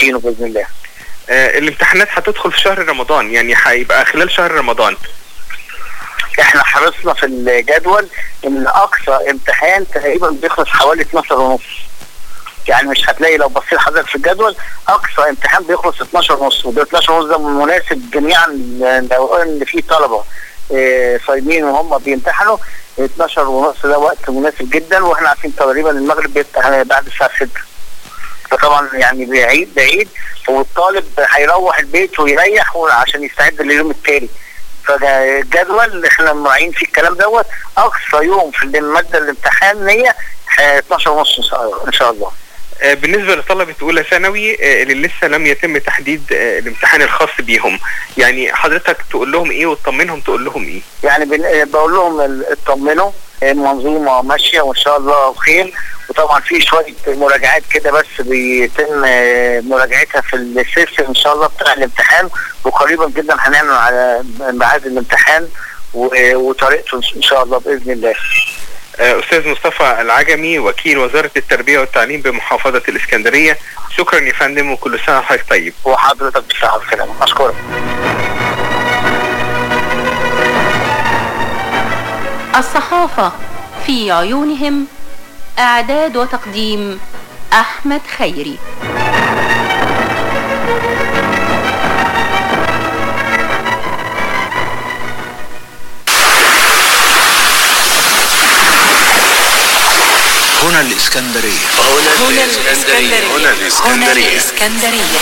مخلصينه باذن الله آه الامتحانات هتدخل في شهر رمضان يعني هيبقى خلال شهر رمضان احنا حرصنا في الجدول ان اقصى امتحان تقريبا بيخلص حوالي 12 ونص يعني مش هتلاقي لو بصيت حضرتك في الجدول اقصى امتحان بيخلص 12 ونص وده 12 ونص ده مناسب جميعا لو ان في طلبه اه صايمين وهم بيمتحنوا 12 ونص ده وقت مناسب جدا واحنا عارفين تقريبا المغرب بيفتح بعد الساعه 6 فطبعا يعني بعيد بعيد والطالب هيروح البيت ويريح عشان يستعد لليوم التالي فالجدول احنا مراعيين فيه الكلام دوت اقصى يوم في الماده الامتحان هي 12 ونص ان شاء الله بالنسبه لطلبه اولى ثانوي اللي لسه لم يتم تحديد الامتحان الخاص بيهم يعني حضرتك تقول لهم ايه وتطمنهم تقول لهم ايه يعني بقول لهم اطمنوا المنظومه ماشيه وان شاء الله خير وطبعا في شويه مراجعات كده بس بيتم مراجعتها في السيستم ان شاء الله بتاع الامتحان وقريبا جدا هنعمل على ميعاد الامتحان وطريقته ان شاء الله باذن الله. استاذ مصطفى العجمي وكيل وزاره التربيه والتعليم بمحافظه الاسكندريه شكرا يا فندم وكل سنه وحضرتك طيب. وحضرتك بالصحه والسلامه اشكرك. الصحافه في عيونهم إعداد وتقديم أحمد خيري هنا الإسكندرية هنا الإسكندرية هنا الإسكندرية هنا الإسكندرية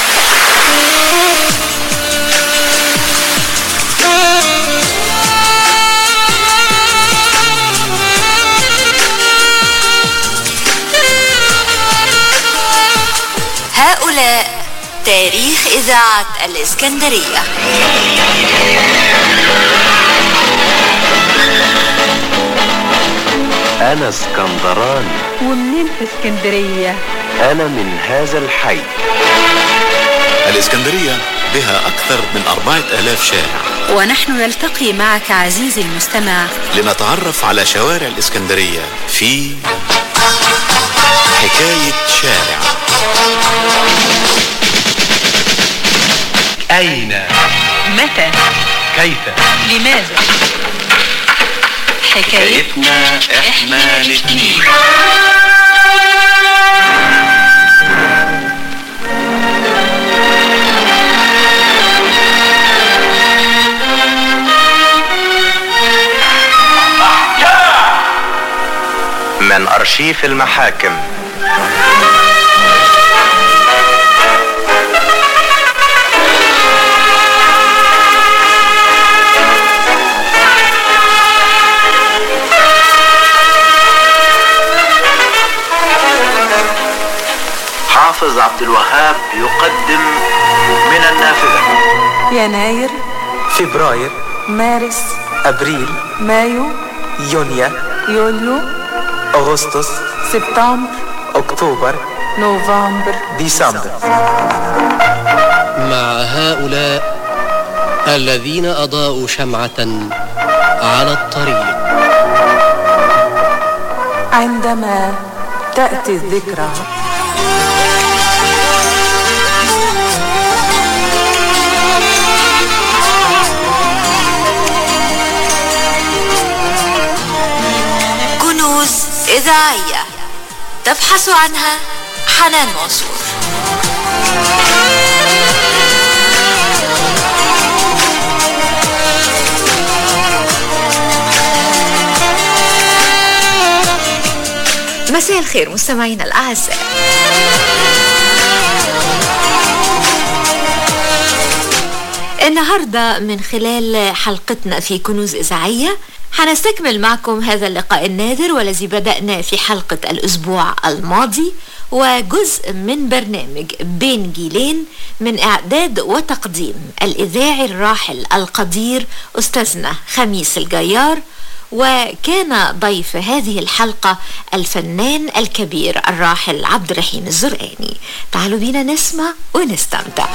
هؤلاء تاريخ إذاعة الإسكندرية أنا اسكندراني ومنين في اسكندرية؟ أنا من هذا الحي الإسكندرية بها أكثر من أربعة آلاف شارع ونحن نلتقي معك عزيزي المستمع لنتعرف على شوارع الإسكندرية في حكاية شارع أين متى كيف لماذا حكاية حكايتنا إحنا الاتنين من أرشيف المحاكم حافظ عبد الوهاب يقدم من النافذة يناير فبراير مارس أبريل مايو يونيو يوليو أغسطس سبتمبر أكتوبر نوفمبر ديسمبر مع هؤلاء الذين أضاءوا شمعة على الطريق عندما تأتي الذكرى كنوز إذاعية تبحث عنها حنان منصور مساء الخير مستمعينا الأعزاء النهاردة من خلال حلقتنا في كنوز إذاعية هنستكمل معكم هذا اللقاء النادر والذي بدأنا في حلقة الأسبوع الماضي وجزء من برنامج بين جيلين من إعداد وتقديم الإذاعي الراحل القدير أستاذنا خميس الجيار وكان ضيف هذه الحلقة الفنان الكبير الراحل عبد الرحيم الزرقاني تعالوا بينا نسمع ونستمتع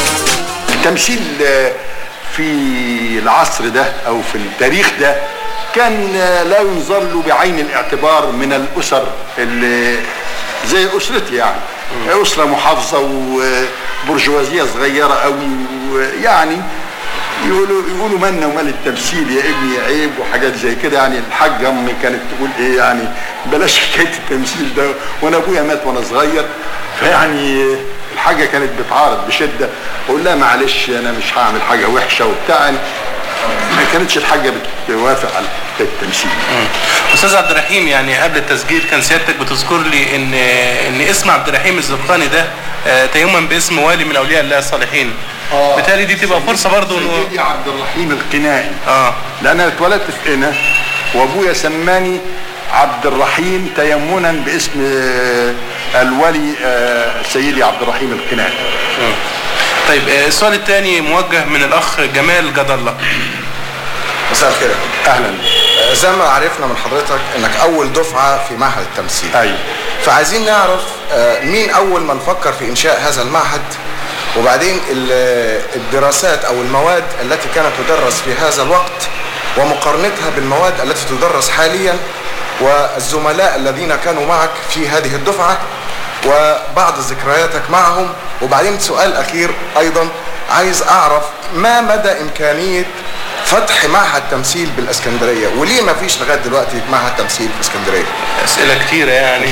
التمثيل في العصر ده او في التاريخ ده كان آه، لا ينظر له بعين الاعتبار من الاسر اللي زي اسرتي يعني اسره محافظه وبرجوازيه صغيره قوي ويعني يقولوا يقولوا منا ومال التمثيل يا ابني عيب وحاجات زي كده يعني الحاجه امي كانت تقول ايه يعني بلاش حكايه التمثيل ده وانا ابويا مات وانا صغير فيعني الحاجه كانت بتعارض بشده اقول لها معلش انا مش هعمل حاجه وحشه وبتاع يعني ما كانتش الحاجه بتوافق على حكاية التمثيل استاذ عبد الرحيم يعني قبل التسجيل كان سيادتك بتذكر لي ان ان اسم عبد الرحيم الزرقاني ده آه، تيما باسم والي من اولياء الله الصالحين بالتالي دي تبقى فرصه برضه انه سيدي عبد الرحيم القنائي اه لان انا اتولدت في قنا وابويا سماني عبد الرحيم تيمنا باسم آه، الولي آه، سيدي عبد الرحيم القنائي طيب آه، السؤال الثاني موجه من الاخ جمال جد الله مساء الخير اهلا زي ما عرفنا من حضرتك انك اول دفعه في معهد التمثيل ايوه فعايزين نعرف آه، مين اول من فكر في انشاء هذا المعهد وبعدين ال- الدراسات او المواد التي كانت تدرس في هذا الوقت ومقارنتها بالمواد التي تدرس حاليا والزملاء الذين كانوا معك في هذه الدفعه وبعض ذكرياتك معهم وبعدين سؤال اخير ايضا عايز اعرف ما مدى امكانيه فتح معهد تمثيل بالاسكندريه وليه ما فيش لغايه دلوقتي معهد تمثيل في اسكندريه اسئله كتيره يعني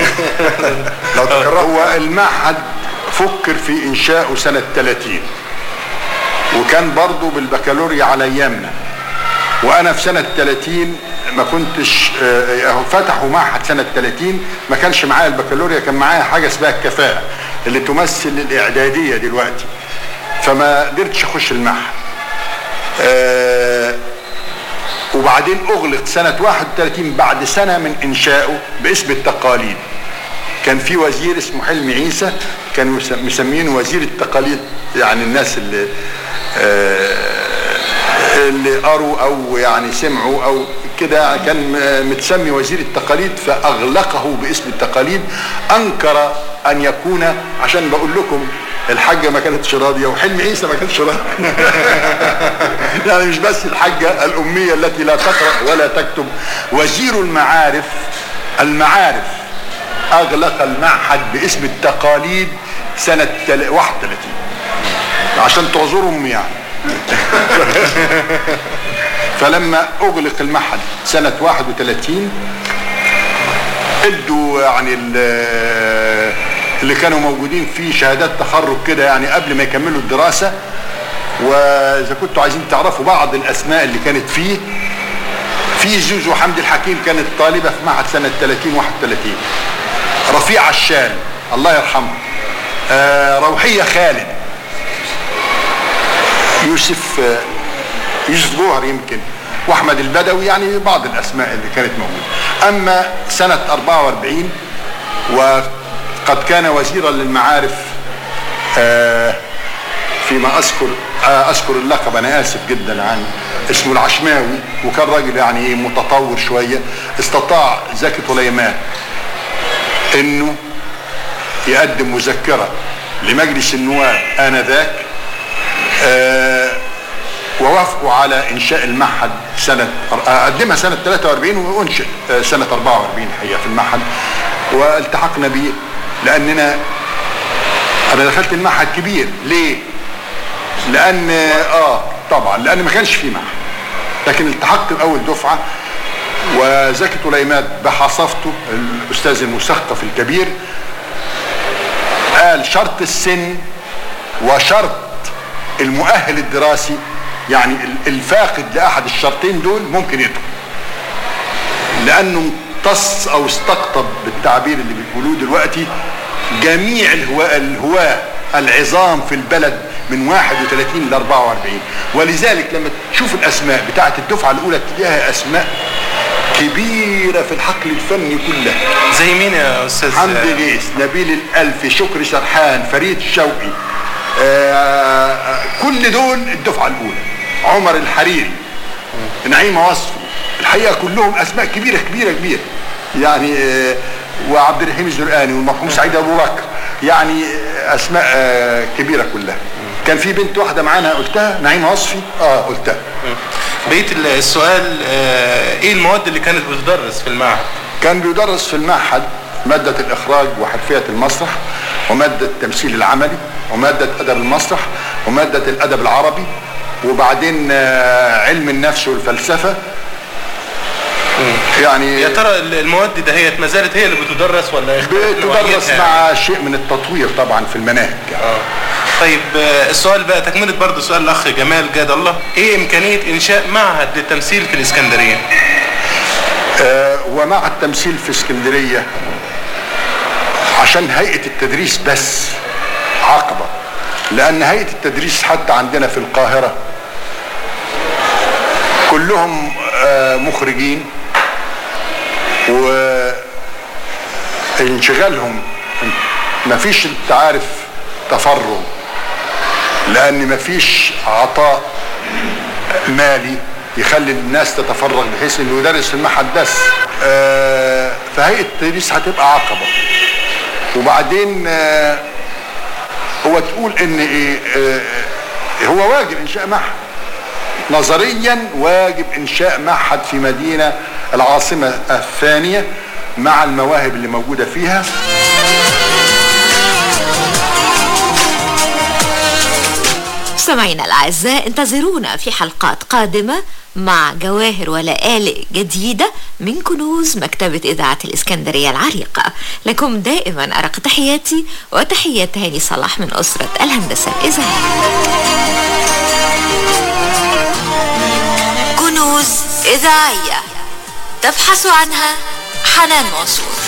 لو تكرر هو المعهد فكر في انشاؤه سنه 30 وكان برضه بالبكالوريا على ايامنا وانا في سنه 30 ما كنتش آه، فتحوا معهد سنه 30 ما كانش معايا البكالوريا كان معايا حاجه اسمها الكفاءه اللي تمثل الاعداديه دلوقتي فما قدرتش اخش المعهد آه، وبعدين اغلق سنه 31 بعد سنه من انشائه باسم التقاليد كان في وزير اسمه حلمي عيسى كانوا مس- مسمينه وزير التقاليد يعني الناس اللي آه، اللي قروا او يعني سمعوا او كده كان م- متسمي وزير التقاليد فاغلقه باسم التقاليد انكر ان يكون عشان بقول لكم الحاجة ما كانتش راضية وحلمي عيسى ما كانتش راضية يعني مش بس الحاجة الأمية التي لا تقرأ ولا تكتب وزير المعارف المعارف أغلق المعهد باسم التقاليد سنة تل- 31 عشان تعذرهم يعني فلما أغلق المعهد سنة 31 ادوا يعني ال- اللي كانوا موجودين فيه شهادات تخرج كده يعني قبل ما يكملوا الدراسة واذا كنتوا عايزين تعرفوا بعض الاسماء اللي كانت فيه في زوزو حمد الحكيم كانت طالبة في معهد سنة 30 31 رفيع عشان الله يرحمه آه روحية خالد يوسف آه يوسف جوهر يمكن واحمد البدوي يعني بعض الاسماء اللي كانت موجوده اما سنه 44 وقد كان وزيرا للمعارف آه فيما اذكر آه اذكر اللقب انا اسف جدا عن اسمه العشماوي وكان راجل يعني إيه متطور شويه استطاع زكي طليمان انه يقدم مذكره لمجلس النواب انذاك آه ووافقوا على انشاء المعهد سنه قدمها سنه 43 وانشئ آه، سنه 44 الحقيقه في المعهد والتحقنا به لاننا انا دخلت المعهد كبير ليه؟ لان اه طبعا لان ما كانش فيه معهد لكن التحقت باول دفعه وزكي طليمات بحصفته الاستاذ المثقف الكبير قال شرط السن وشرط المؤهل الدراسي يعني الفاقد لاحد الشرطين دول ممكن يدخل لانه امتص او استقطب بالتعبير اللي بيقولوه دلوقتي جميع الهواة الهواة العظام في البلد من 31 ل 44 ولذلك لما تشوف الاسماء بتاعت الدفعه الاولى تلاقيها اسماء كبيره في الحقل الفني كله زي مين يا استاذ حمدي غيث نبيل الالفي شكري سرحان فريد شوقي آه كل دول الدفعه الاولى عمر الحريري نعيمه وصفي الحقيقه كلهم اسماء كبيره كبيره كبيره يعني آه وعبد الرحيم الزرقاني والمرحوم سعيد ابو بكر يعني آه، اسماء آه كبيره كلها كان في بنت واحده معانا قلتها نعيمه وصفي اه قلتها بقيه ال- السؤال آه، ايه المواد اللي كانت بتدرس في المعهد كان بيدرس في المعهد مادة الإخراج وحرفية المسرح ومادة التمثيل العملي ومادة أدب المسرح ومادة الأدب العربي وبعدين آه، علم النفس والفلسفة يعني يا ترى ال- المواد دهيت ما زالت هي اللي بتدرس ولا اختلفت بتدرس نوعيتها؟ مع شيء من التطوير طبعا في المناهج يعني. طيب آه، السؤال بقى تكملة برضه سؤال الأخ جمال جاد الله إيه إمكانية إنشاء معهد للتمثيل في الإسكندرية؟ آه، ومع التمثيل في اسكندرية عشان هيئة التدريس بس عقبة لأن هيئة التدريس حتى عندنا في القاهرة كلهم آه، مخرجين وانشغالهم مفيش انت عارف تفرغ لأن مفيش عطاء مالي يخلي الناس تتفرغ بحيث انه يدرس في المعهد بس آه، فهيئه التدريس هتبقى عقبه وبعدين آه، هو تقول ان ايه آه، هو واجب انشاء معهد نظريا واجب انشاء معهد في مدينه العاصمه الثانيه مع المواهب اللي موجوده فيها مستمعينا الأعزاء انتظرونا في حلقات قادمة مع جواهر ولآلئ جديدة من كنوز مكتبة إذاعة الإسكندرية العريقة لكم دائما أرق تحياتي وتحيات هاني صلاح من أسرة الهندسة الإذاعية كنوز إذاعية تبحث عنها حنان منصور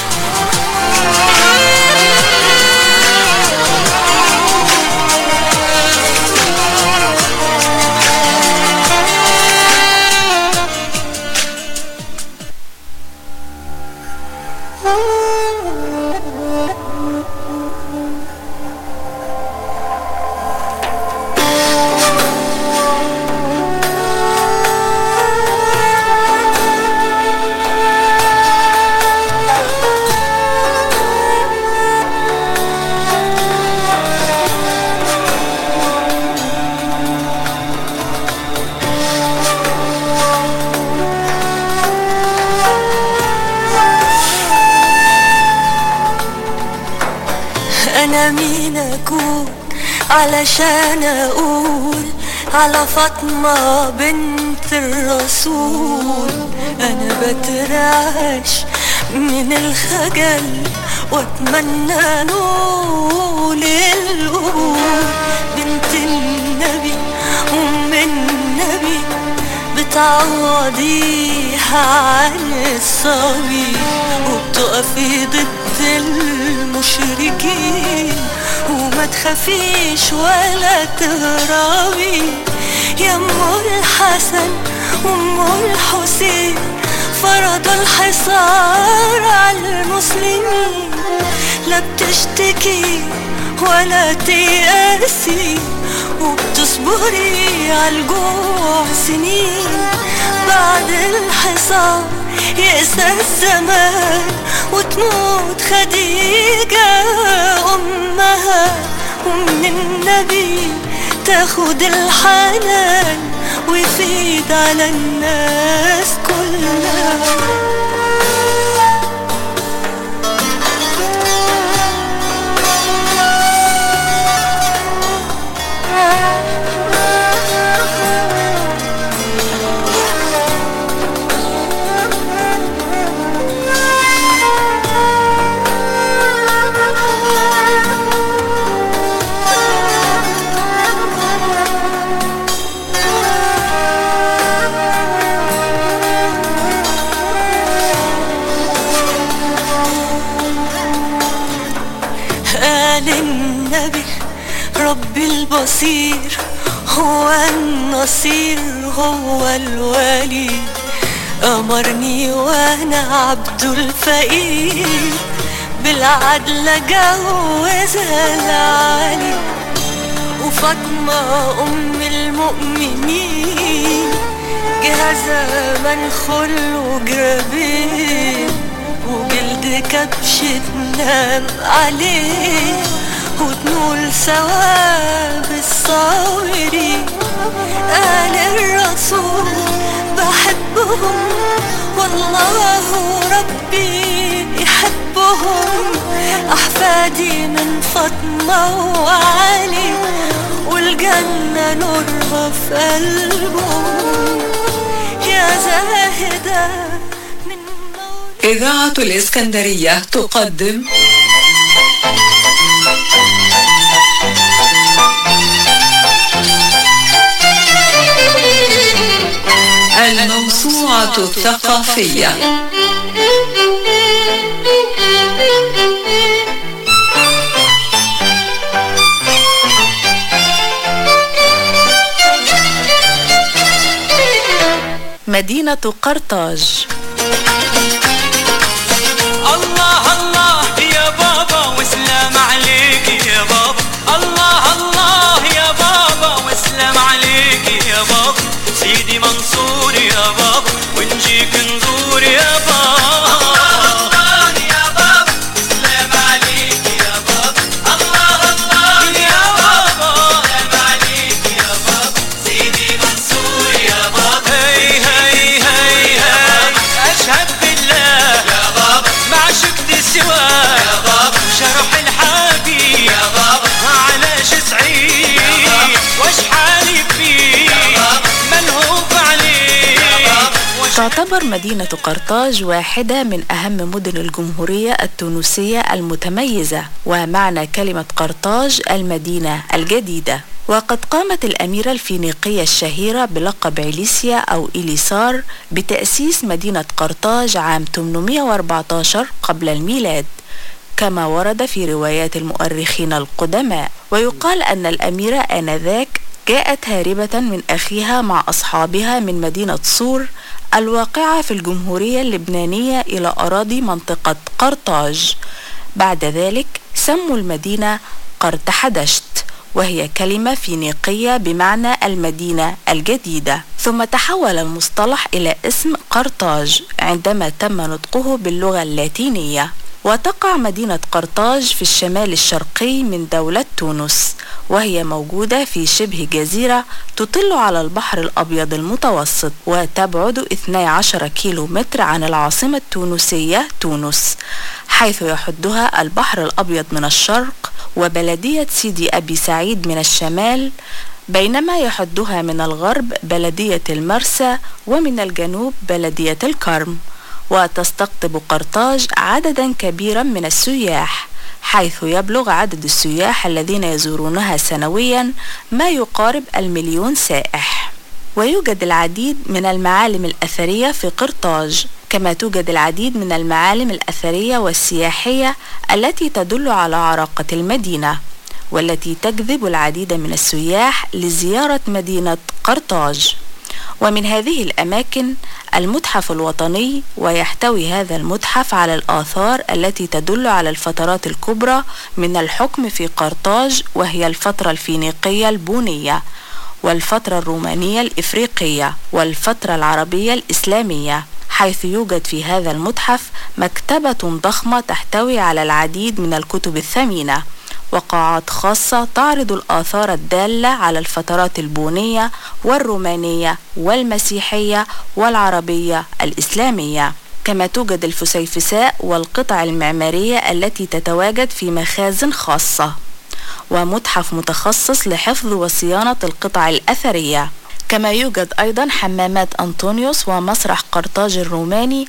انا مين اكون علشان اقول على فاطمة بنت الرسول انا بترعش من الخجل واتمنى نقول القبول بنت النبي ام النبي بتعوضيها عن الصبي وبتقفي ضد المشركين وما تخافيش ولا تهربي يا ام الحسن وام الحسين فرضوا الحصار على المسلمين لا بتشتكي ولا تيأسي وبتصبري على الجوع سنين بعد الحصار يأسى الزمان وتموت خديجة أمها ومن النبي تاخد الحنان ويفيد على الناس كلها قال النبي ربي البصير هو النصير هو الولي أمرني وأنا عبد الفقير بالعدل جوزها العلي وفاطمة أم المؤمنين جهازها منخل وجرابين وجلد كبش تنام عليه وتنول ثواب الصابرين آل الرسول بحبهم والله ربي يحبهم أحفادي من فاطمة وعلي والجنة نورها في قلبهم يا زاهدة إذاعة الإسكندرية تقدم الموسوعة الثقافية مدينة قرطاج الله الله يا بابا وسلام عليك يا بابا الله الله يا بابا وسلام عليك يا بابا سيدي منصور يا بابا ونجيك نزور يا بابا الله يا بابا سلام عليك يا بابا الله الله يا بابا سلام عليك يا بابا سيدي منصور يا بابا هي هي هي هي اشهد بالله يا بابا ما عشقت سواه يا بابا شرح الحبيب يا بابا علاش سعيد واش حالي فيه ملهوف عليه تعتبر مدينة قرطاج واحدة من أهم مدن الجمهورية التونسية المتميزة ومعنى كلمة قرطاج المدينة الجديدة وقد قامت الأميرة الفينيقية الشهيرة بلقب إليسيا أو إليسار بتأسيس مدينة قرطاج عام 814 قبل الميلاد كما ورد في روايات المؤرخين القدماء ويقال أن الأميرة آنذاك جاءت هاربة من أخيها مع أصحابها من مدينة صور الواقعة في الجمهورية اللبنانية إلى أراضي منطقة قرطاج بعد ذلك سموا المدينة قرطحدشت وهي كلمة فينيقية بمعنى المدينة الجديدة ثم تحول المصطلح إلى اسم قرطاج عندما تم نطقه باللغة اللاتينية وتقع مدينة قرطاج في الشمال الشرقي من دولة تونس وهي موجودة في شبه جزيرة تطل على البحر الأبيض المتوسط وتبعد 12 كيلو متر عن العاصمة التونسية تونس حيث يحدها البحر الأبيض من الشرق وبلدية سيدي أبي سعيد من الشمال بينما يحدها من الغرب بلدية المرسى ومن الجنوب بلدية الكرم وتستقطب قرطاج عددا كبيرا من السياح حيث يبلغ عدد السياح الذين يزورونها سنويا ما يقارب المليون سائح ويوجد العديد من المعالم الأثرية في قرطاج كما توجد العديد من المعالم الأثرية والسياحية التي تدل على عراقة المدينة والتي تجذب العديد من السياح لزيارة مدينة قرطاج ومن هذه الأماكن المتحف الوطني ويحتوي هذا المتحف على الآثار التي تدل على الفترات الكبرى من الحكم في قرطاج وهي الفترة الفينيقية البونية والفترة الرومانية الإفريقية والفترة العربية الإسلامية حيث يوجد في هذا المتحف مكتبة ضخمة تحتوي على العديد من الكتب الثمينة وقاعات خاصة تعرض الآثار الدالة على الفترات البونية والرومانية والمسيحية والعربية الإسلامية كما توجد الفسيفساء والقطع المعمارية التي تتواجد في مخازن خاصة ومتحف متخصص لحفظ وصيانة القطع الأثرية كما يوجد أيضا حمامات أنطونيوس ومسرح قرطاج الروماني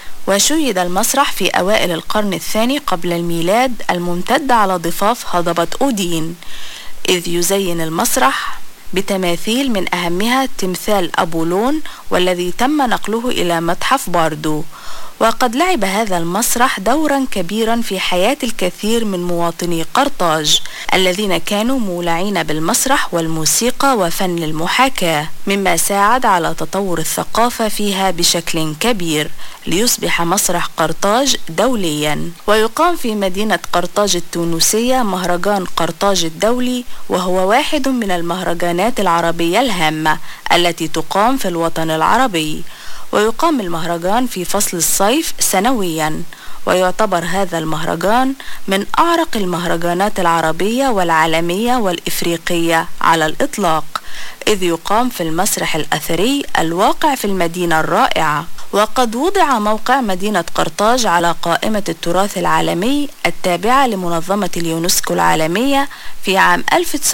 وشيد المسرح في أوائل القرن الثاني قبل الميلاد الممتد على ضفاف هضبة أودين إذ يزين المسرح بتماثيل من أهمها تمثال أبولون والذي تم نقله إلى متحف باردو وقد لعب هذا المسرح دورا كبيرا في حياة الكثير من مواطني قرطاج الذين كانوا مولعين بالمسرح والموسيقى وفن المحاكاة مما ساعد على تطور الثقافة فيها بشكل كبير ليصبح مسرح قرطاج دوليا ويقام في مدينة قرطاج التونسية مهرجان قرطاج الدولي وهو واحد من المهرجانات العربية الهامة التي تقام في الوطن العربي ويقام المهرجان في فصل الصيف سنويا ويعتبر هذا المهرجان من أعرق المهرجانات العربية والعالمية والإفريقية على الإطلاق إذ يقام في المسرح الأثري الواقع في المدينة الرائعة وقد وضع موقع مدينة قرطاج على قائمة التراث العالمي التابعة لمنظمة اليونسكو العالمية في عام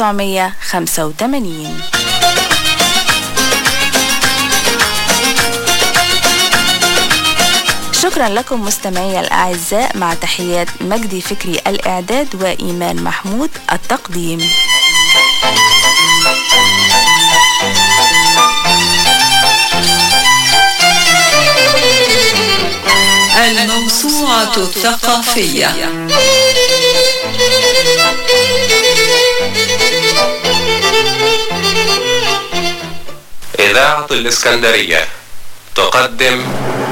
1985 شكرا لكم مستمعي الأعزاء مع تحيات مجدي فكري الإعداد وإيمان محمود التقديم الموسوعة الثقافية إذاعة الإسكندرية تقدم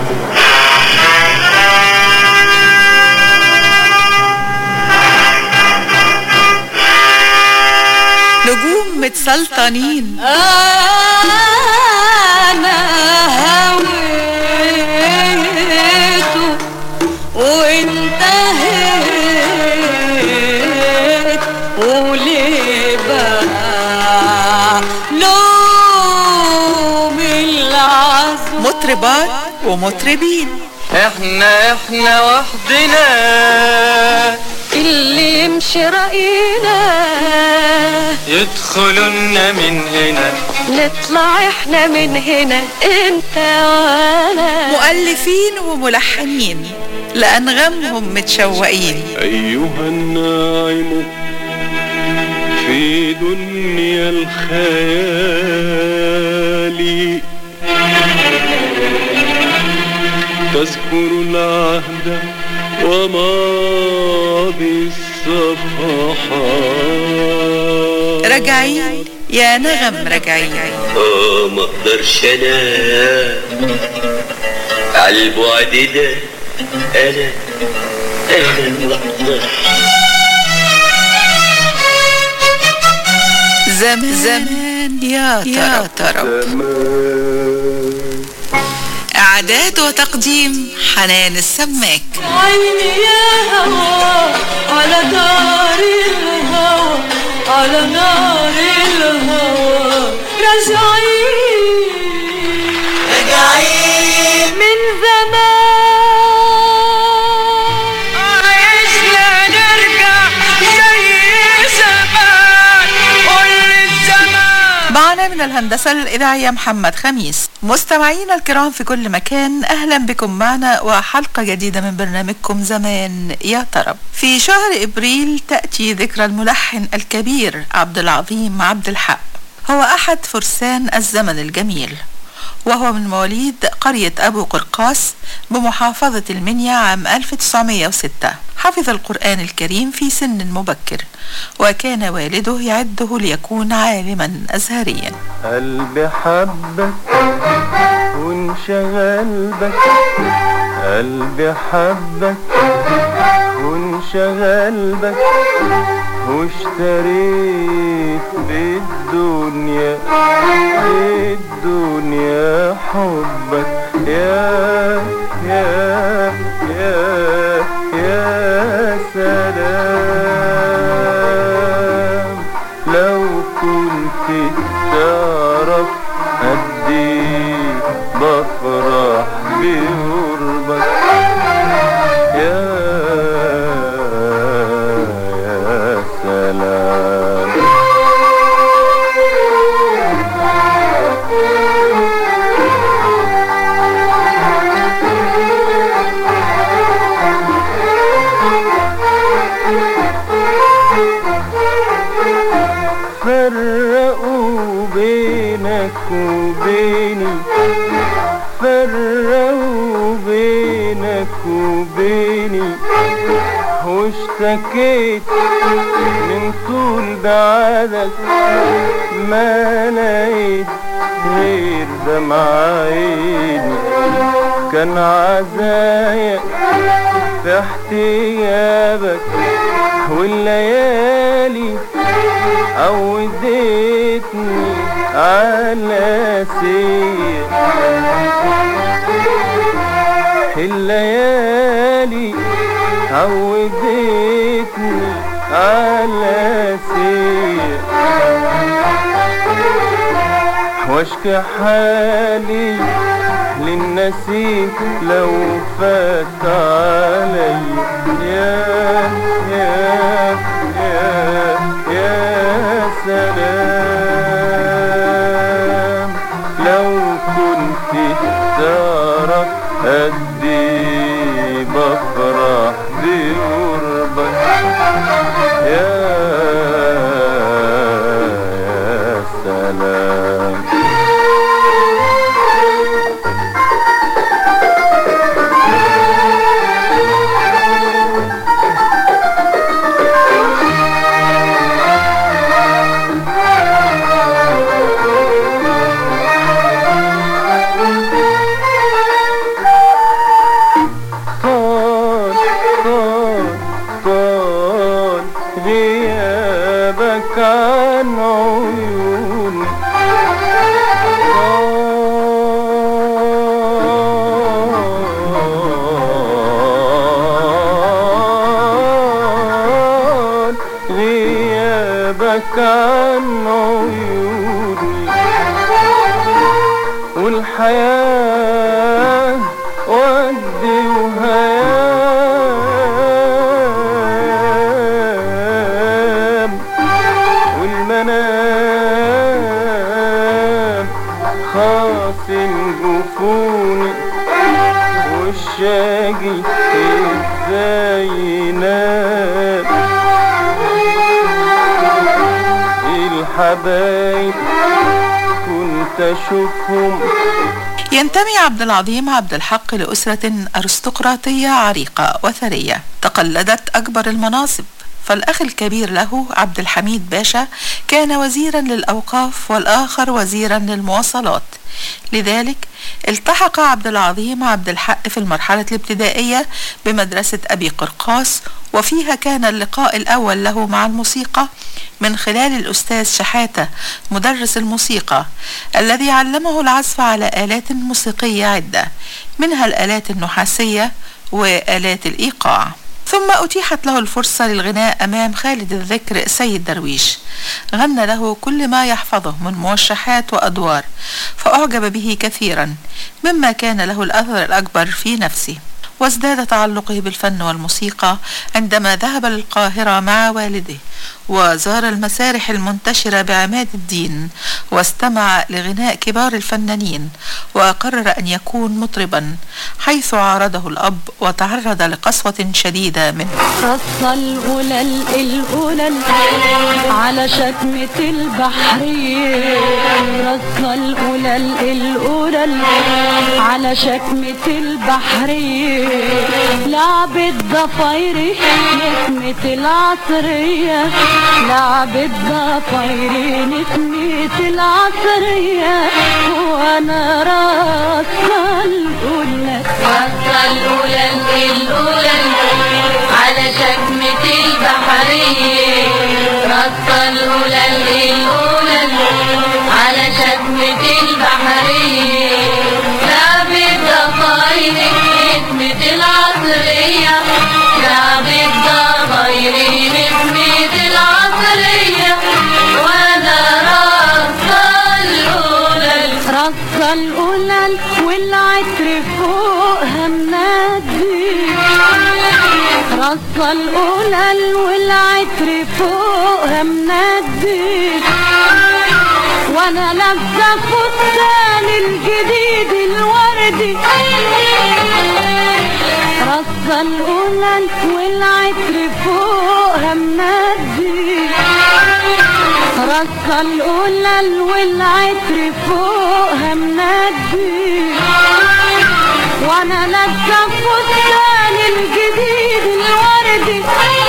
نجوم متسلطنين أنا هويته وانتهيت وليه بقى لوم العزم مطربات ومطربين احنا احنا وحدنا اللي يمشي رأينا يدخلنا من هنا نطلع احنا من هنا انت وانا مؤلفين وملحنين لأنغامهم متشوقين أيها الناعم في دنيا الخيال تذكر العهد وماضي الصفحات راجعين يا نغم راجعين اه ما اقدرش انا على البعد ده انا انا ما اقدرش زمان زمان يا ترى ترى إعداد وتقديم حنان السماك عيني يا هوا على نار الهوى على نار الهوى راجعين راجعين من زمان عايزنا نرجع زي زمان قول الزمان معنا من الهندسة الإذاعية محمد خميس مستمعينا الكرام في كل مكان أهلا بكم معنا وحلقة جديدة من برنامجكم زمان يا طرب في شهر إبريل تأتي ذكرى الملحن الكبير عبد العظيم عبد الحق هو أحد فرسان الزمن الجميل وهو من مواليد قرية أبو قرقاس بمحافظة المنيا عام 1906 حفظ القرآن الكريم في سن مبكر وكان والده يعده ليكون عالما أزهريا قلبي حبك وانشغل بك قلبي حبك وانشغل بك واشتريت بالدنيا بالدنيا حبك يا يا يا يا سلام لو كنت تعرف قد إيه بفرح بقربك يا يا سلام فرقوا بينك وبيني فرقوا بينك وبيني واشتكيت من طول بعدك ما لقيت غير دمع عيني كان عزايا في احتيابك والليالي عودتني على سير الليالي عودتني على سير واشكي حالي للنسيم لو فات علي يا يا يا يا سلام لو كنت تعرف قد إيه بفرح بقربك يا يا سلام طال طال طال غيابك عن عيوني طال غيابك عن عيوني والحياة ودي وهيام والمنام خاصم جفوني والشاقي ازاي ينام الحبايب كنت اشوفهم ينتمي عبد العظيم عبد الحق لأسرة أرستقراطية عريقة وثرية تقلدت أكبر المناصب فالأخ الكبير له عبد الحميد باشا كان وزيرا للأوقاف والآخر وزيرا للمواصلات لذلك التحق عبد العظيم عبد الحق في المرحلة الابتدائية بمدرسة أبي قرقاس وفيها كان اللقاء الأول له مع الموسيقى من خلال الأستاذ شحاتة مدرس الموسيقى الذي علمه العزف على آلات موسيقية عدة منها الآلات النحاسية وآلات الإيقاع ثم أتيحت له الفرصة للغناء أمام خالد الذكر سيد درويش غنى له كل ما يحفظه من موشحات وأدوار فأعجب به كثيرا مما كان له الأثر الأكبر في نفسه وازداد تعلقه بالفن والموسيقى عندما ذهب للقاهرة مع والده وزار المسارح المنتشرة بعماد الدين واستمع لغناء كبار الفنانين وقرر أن يكون مطربا حيث عارضه الأب وتعرض لقسوة شديدة منه رص الغلل الغلل على شتمة البحرية رص الغلل الغلل على شتمة البحرية لعبة ضفايري نسمة العصرية لعبة ضفايري نسمة العصرية وانا رص الغلل رص الغلل الغلل على شكمة البحرية رص الغلل الغلل على شكمة البحرية لعبة ضفايرك نسمة العصرية لعبة ضفايري نسمة العصرية وانا رص الغلل رص القلل والعطر فوقها منادي رص القلل والعطر فوقها منادي وانا لابسه فستان الجديد الوردي رص القلل والعطر فوقها منادي رص القلل والعطر فوقها منادي وانا لابسه فستان الجديد الوردي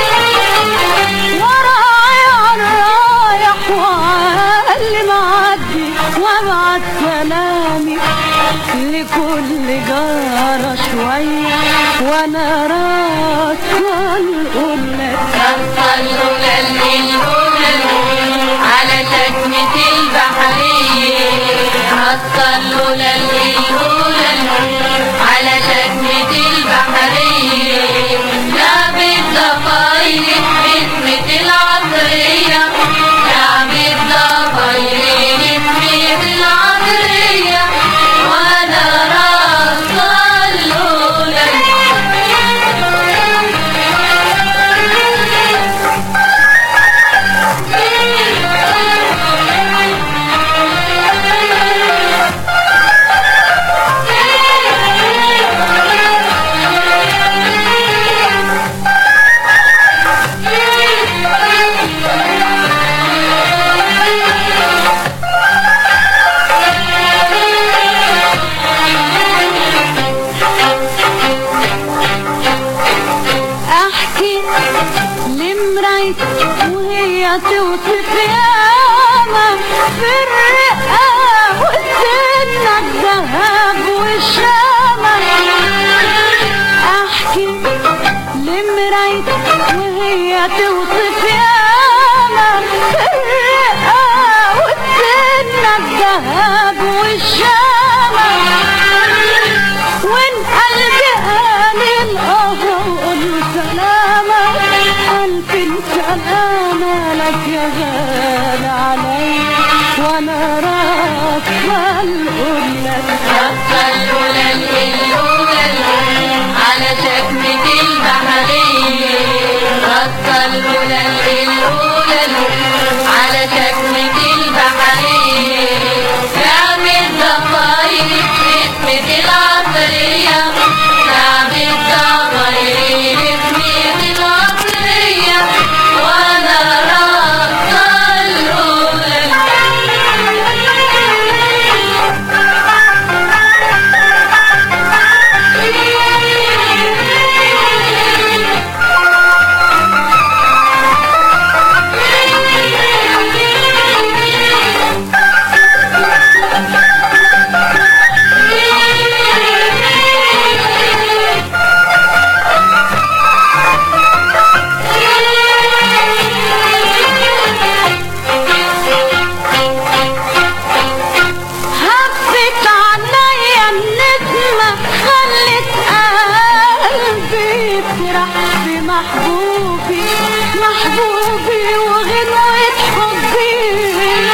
ورايا رايح وعلي معدي وابعت سلامي لكل جارة شوية وانا راسة القلة رص الغلل الغلل على شكمة البحرية رص الغلل الغلل على شكمة البحرية لعبة ضفايرك باسمة العصرية لعبة ضفايرك باسمة العصرية لمرايتك وهي توصف ياما في الرقة والسنة الذهب والشامة احكي لمرايتك وهي توصف ياما في الرقة والسنة الذهب والشامة وان قلبي قال القهر سلامة ألف سلامة لك يا غالي علي وانا راكبة القلة رقصة الأولى الأولى على شكمة البحرية رقصة الأولى الأولى على شكمة البحرية لعب الضفاير باسمة العصرية لعب الضفاير باسمة العصرية وأنا رقصة هفت عليا النسمة خلت قلبي يسرح بمحبوبي محبوبي وغنوة حبي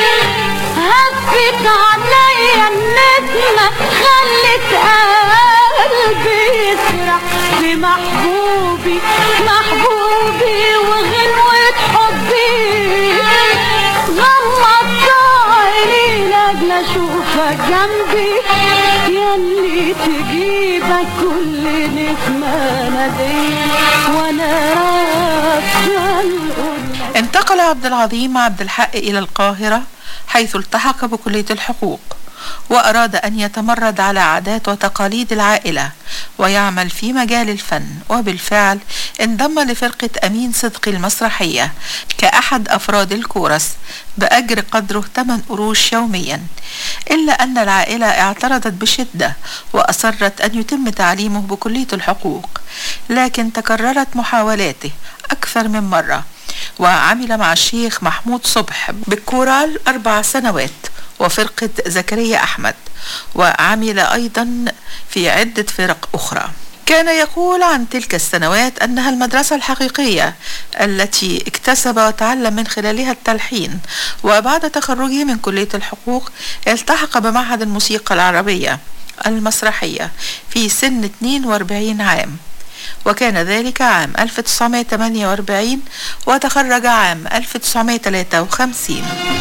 هفت عليا النسمة خلت قلبي يسرح بمحبوبي محبوبي وغنوة حبي غمضت عيني لاجل اشوفك جنبي ياللي تجيبك كل نسمة نادي وانا راكبة القلة انتقل عبد العظيم عبد الحق إلى القاهرة حيث التحق بكلية الحقوق وأراد أن يتمرد على عادات وتقاليد العائلة ويعمل في مجال الفن وبالفعل انضم لفرقة أمين صدقي المسرحية كأحد أفراد الكورس بأجر قدره 8 قروش يوميا إلا أن العائلة اعترضت بشدة وأصرت أن يتم تعليمه بكلية الحقوق لكن تكررت محاولاته أكثر من مرة وعمل مع الشيخ محمود صبح بالكورال أربع سنوات وفرقة زكريا أحمد وعمل أيضا في عدة فرق أخرى كان يقول عن تلك السنوات أنها المدرسة الحقيقية التي اكتسب وتعلم من خلالها التلحين وبعد تخرجه من كلية الحقوق التحق بمعهد الموسيقى العربية المسرحية في سن 42 عام وكان ذلك عام 1948 وتخرج عام 1953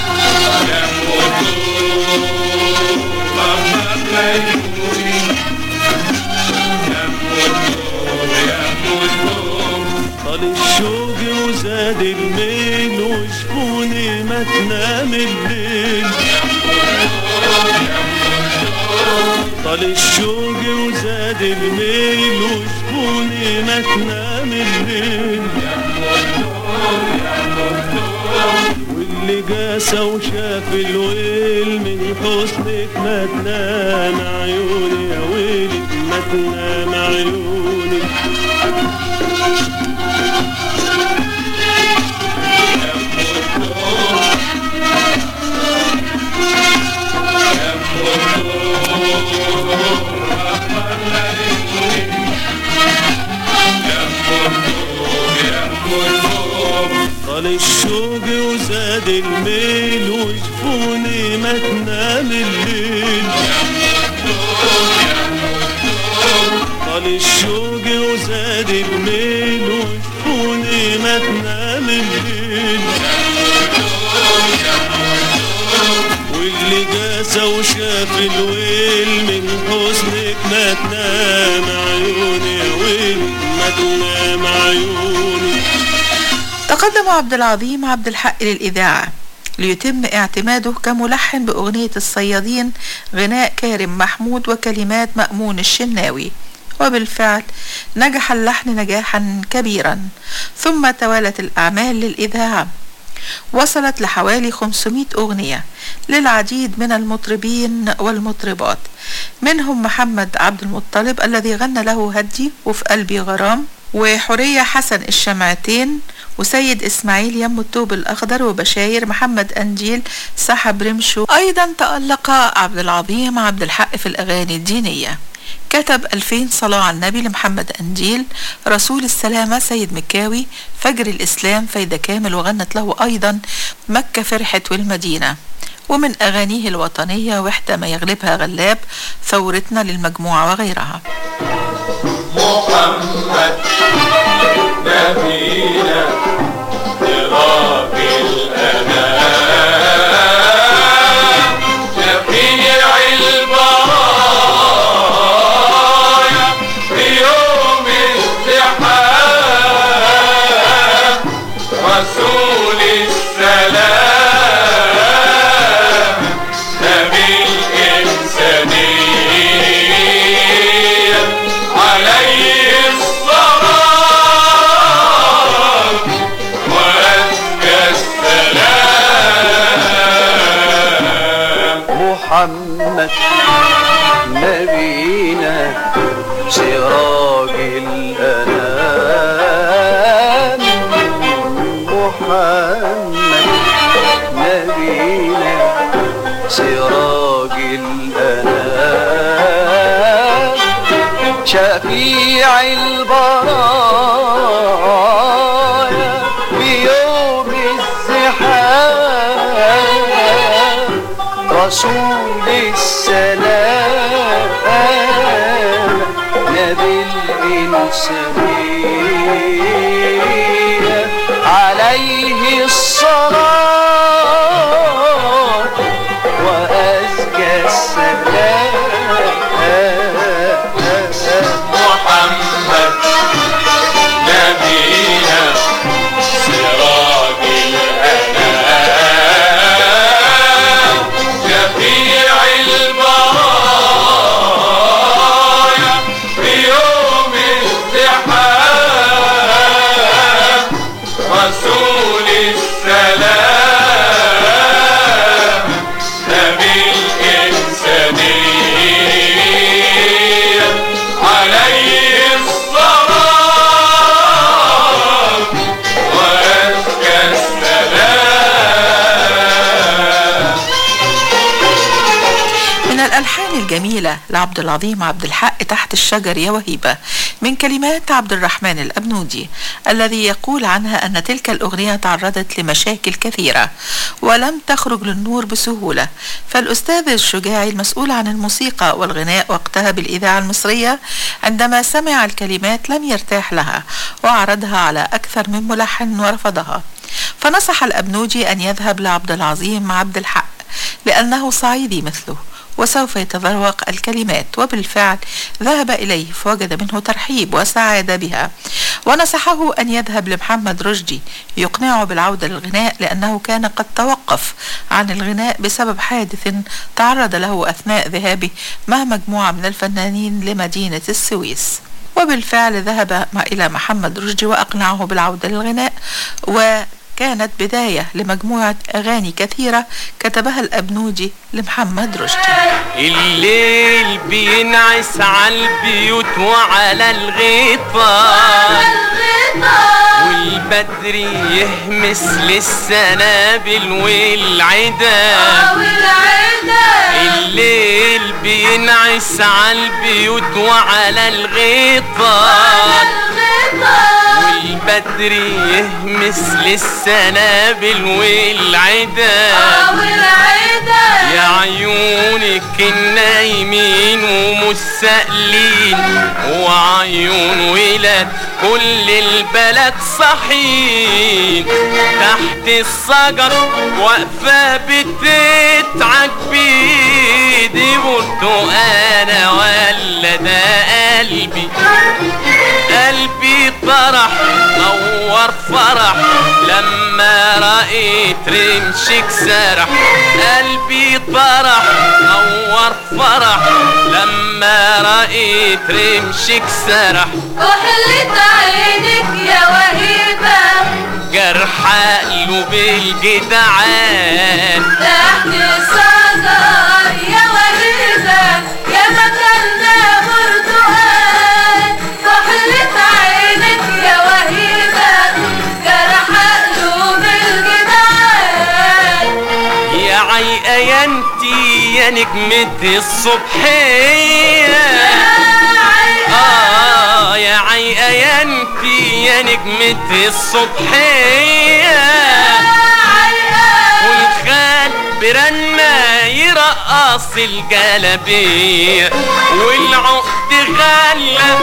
طال الشوق وزاد الميل وشفوني ما تنام الليل طال الشوق وزاد الميل وشفوني ما تنام الليل واللي قاسى وشاف الويل من حسنك ما تنام عيوني يا ويلي ما تنام عيوني طال الشوق وزاد الميل وشفوني ما تنام الليل طال الشوق وزاد الميل وشفوني ما تنام الليل واللي قاسى وشاف الويل من حسنك ما تنام عيوني يا ويل ما تنام عيوني تقدم عبد العظيم عبد الحق للإذاعة ليتم اعتماده كملحن بأغنية الصيادين غناء كارم محمود وكلمات مأمون الشناوي وبالفعل نجح اللحن نجاحا كبيرا ثم توالت الأعمال للإذاعة وصلت لحوالي 500 أغنية للعديد من المطربين والمطربات منهم محمد عبد المطلب الذي غنى له هدي وفي قلبي غرام وحورية حسن الشمعتين وسيد إسماعيل يم التوب الأخضر وبشاير محمد أنجيل سحب رمشو أيضا تألق عبد العظيم عبد الحق في الأغاني الدينية كتب ألفين صلاة على النبي لمحمد أنجيل رسول السلامة سيد مكاوي فجر الإسلام فايدة كامل وغنت له أيضا مكة فرحت والمدينة ومن أغانيه الوطنية وحدة ما يغلبها غلاب ثورتنا للمجموعة وغيرها محمد نبينا سراج الأنام شفيع البرايا في يوم الزحام رسول السلام نبي الإنسانية عليه الصلاة وأزكى السلام محمد نبينا سراج الأنام محمد نبينا سراج الأنام شفيع البرايا بيوم الزحام رسول السلام نبي الإنسانية عليه الصلاة وأزكى السلام محمد نبينا سراج الأنام شفيع البرايا في يوم الزحام رسول السلام نبي الإنسانية عليه الصلاة وأزكى السلام من الألحان الجميلة لعبد العظيم عبد الحق تحت الشجر يا وهيبة من كلمات عبد الرحمن الأبنودي الذي يقول عنها أن تلك الأغنية تعرضت لمشاكل كثيرة ولم تخرج للنور بسهولة فالأستاذ الشجاعي المسؤول عن الموسيقى والغناء وقتها بالإذاعة المصرية عندما سمع الكلمات لم يرتاح لها وعرضها على أكثر من ملحن ورفضها فنصح الأبنودي أن يذهب لعبد العظيم عبد الحق لأنه صعيدي مثله وسوف يتذوق الكلمات وبالفعل ذهب إليه فوجد منه ترحيب وسعادة بها ونصحه أن يذهب لمحمد رشدي يقنعه بالعودة للغناء لأنه كان قد توقف عن الغناء بسبب حادث تعرض له أثناء ذهابه مع مجموعة من الفنانين لمدينة السويس وبالفعل ذهب مع إلى محمد رشدي وأقنعه بالعودة للغناء وكانت بداية لمجموعة أغاني كثيرة كتبها الأبنودي لمحمد رشدي الليل بينعس على البيوت وعلى الغيطان والبدر يهمس للسنابل والعدا الليل بينعس على البيوت وعلى الغيطان والبدر يهمس للسنابل والعدا يا عيونك النايمين ومستقلين وعيون ولاد كل البلد صحين تحت الشجر واقفة بتتعج بيدي قلت انا ولا ده قلبي قلبي طرح نور فرح لما رأيت رمشك سرح قلبي طرح نور فرح لما رأيت رمشك سرح كحلة عينك يا وهيبة جرح قلوب الجدعان تحت الصدر يا وهيبة يا مكاننا برتقال كحلة عينك يا وهيبة جرح قلوب الجدعان يا عيقة يا انتي يا نجمة الصبحية آه يا عيقة يا انتي يا نجمة الصبحية والخال برنا يرقص الجلبية والعقد غلة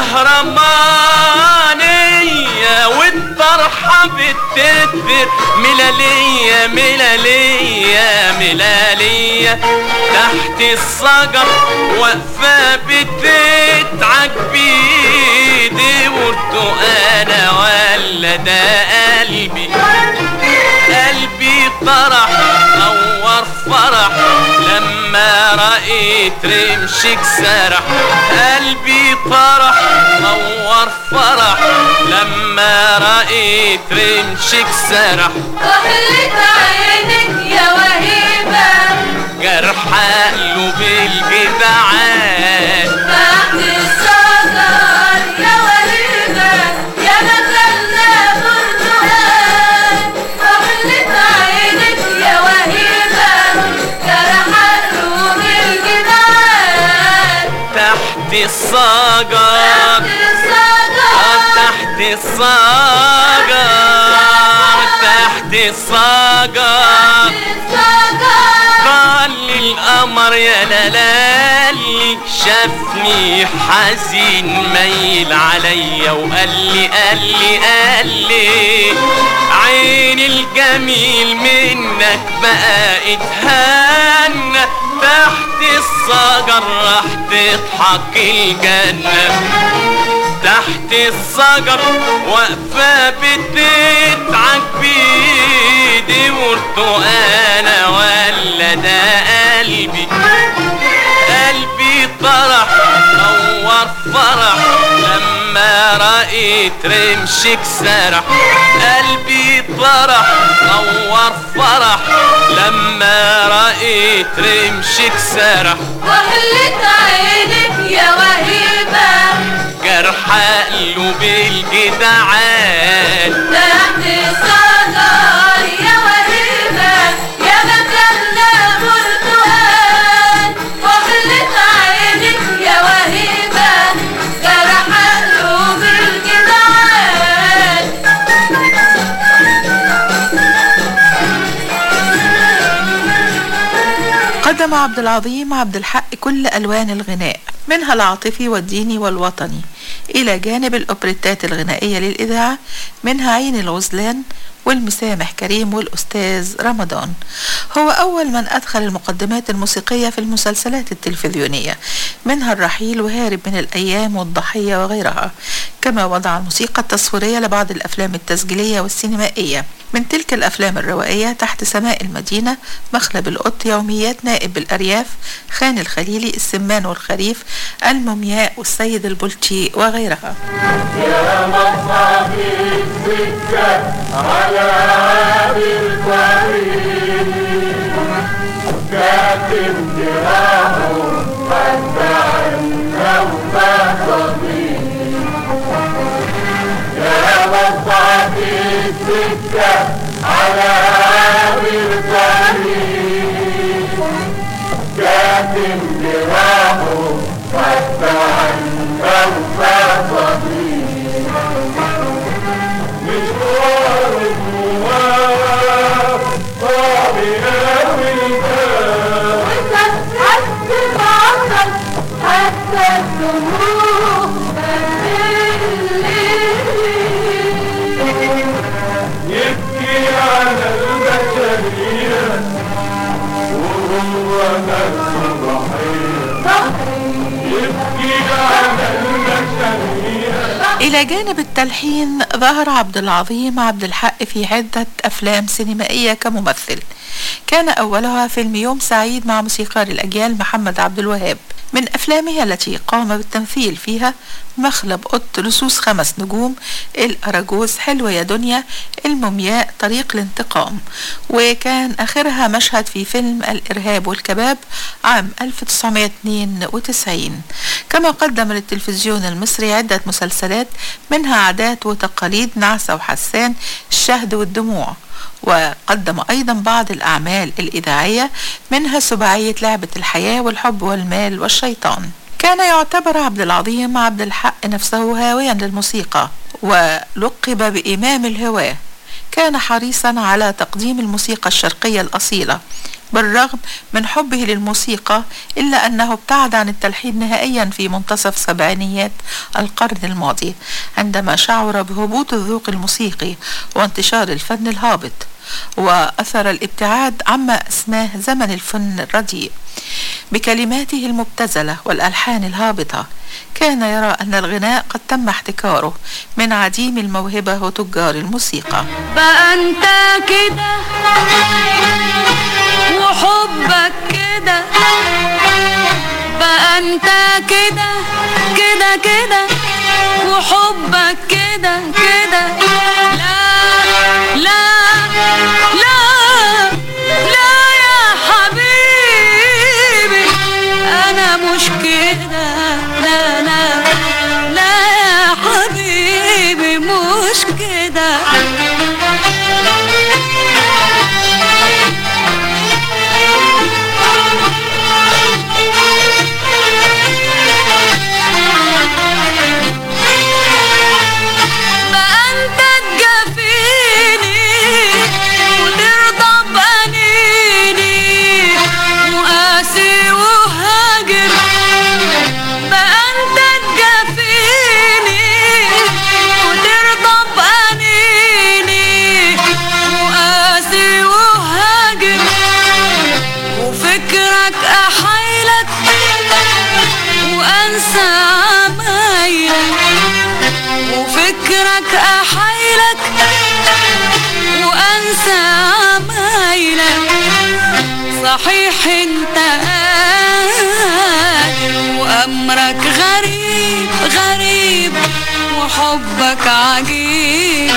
كهرمانية والطرحة بتدبر ملالية ملالية ملالية تحت الصجر واقفة بتتعج بيدي برتقانة ولا ده قلبي قلبي طرح نور فرح لما رأيت رمشك سرح قلبي طرح نور فرح لما رأيت رمشك سرح كحلة عينك يا وهيبة جرح قلوب الجدعان تحت الصدر يا وهيبة يا مكاننا برتقال كحلة عينك يا وهيبة جرح قلوب الجدعان تحت الصجر تحت الصجر تحت الصجر قال لي القمر يا لالي شافني حزين ميل عليا وقال لي قال لي قال لي عين الجميل منك بقى اتهنى تحت الصجر راح تضحك الجنة تحت الصجر واقفة بتتعك بيدي برتقانة ولا ده قلبي قلبي طرح نور فرح لما رأيت رمشك سرح قلبي طرح نور فرح لما رأيت رمشك سرح كحلة عينك يا وهيبة جرح قلوب الجدعان تحت الصدر يا وهيبة يا مكاننا برتقال كحلة عينك يا وهيبة جرح قلوب الجدعان قدم عبد العظيم عبد الحق كل ألوان الغناء منها العاطفي والديني والوطني إلى جانب الأوبريتات الغنائية للإذاعة منها عين الغزلان والمسامح كريم والأستاذ رمضان هو أول من أدخل المقدمات الموسيقية في المسلسلات التلفزيونية منها الرحيل وهارب من الأيام والضحية وغيرها كما وضع الموسيقى التصويرية لبعض الأفلام التسجيلية والسينمائية من تلك الأفلام الروائية تحت سماء المدينة مخلب القط يوميات نائب بالأرياف خان الخليلي السمان والخريف المومياء والسيد البلتي وغيرها يا مصعب السكة على بالطريق كاتم جراحه حتى عنا وفاصلين يا مصعب السكة على بالطريق كاتم جراحه حتى عنا وفاصلين مشوار الجوار صعب قوي حتى بعضك حتى الدموع يبكي على إلى جانب التلحين ظهر عبد العظيم عبد الحق في عدة أفلام سينمائية كممثل كان أولها فيلم يوم سعيد مع موسيقار الأجيال محمد عبد الوهاب من أفلامه التي قام بالتمثيل فيها مخلب قط لصوص خمس نجوم الأراجوز حلوة يا دنيا المومياء طريق الانتقام وكان آخرها مشهد في فيلم الإرهاب والكباب عام 1992 كما قدم للتلفزيون المصري عدة مسلسلات منها عادات وتقاليد نعسة وحسان الشهد والدموع وقدم أيضا بعض الأعمال الإذاعية منها سباعية لعبة الحياة والحب والمال والشيطان كان يعتبر عبد العظيم عبد الحق نفسه هاويا للموسيقى ولقب بإمام الهواة كان حريصا على تقديم الموسيقى الشرقية الأصيلة بالرغم من حبه للموسيقى إلا أنه ابتعد عن التلحين نهائيا في منتصف سبعينيات القرن الماضي عندما شعر بهبوط الذوق الموسيقي وانتشار الفن الهابط وأثر الابتعاد عما أسماه زمن الفن الرديء بكلماته المبتذلة والألحان الهابطة كان يرى أن الغناء قد تم احتكاره من عديم الموهبة وتجار الموسيقى بقى انت كده وحبك كده بقى انت كده كده كده وحبك كده كده لا لا لا لا يا حبيبي انا مش كده لا لا لا يا حبيبي مش كده بقى انت تجافيني وترضى بأنيني وقاسي وهاجر بقى انت تجافيني وترضى بأنيني وقاسي وهاجر وفكرك أحايلك وأنسى عمايلك وفكرك أحايلك وأنسى عمايلك صحيح انت قادر وأمرك غريب غريب وحبك عجيب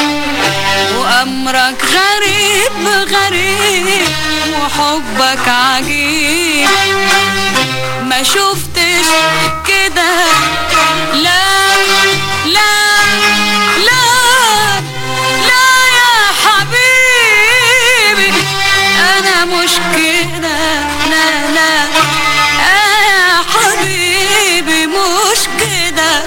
وأمرك غريب غريب وحبك عجيب ما شفتش كده لا لا لا لا يا حبيبي انا مش كده لا لا آه يا حبيبي مش كده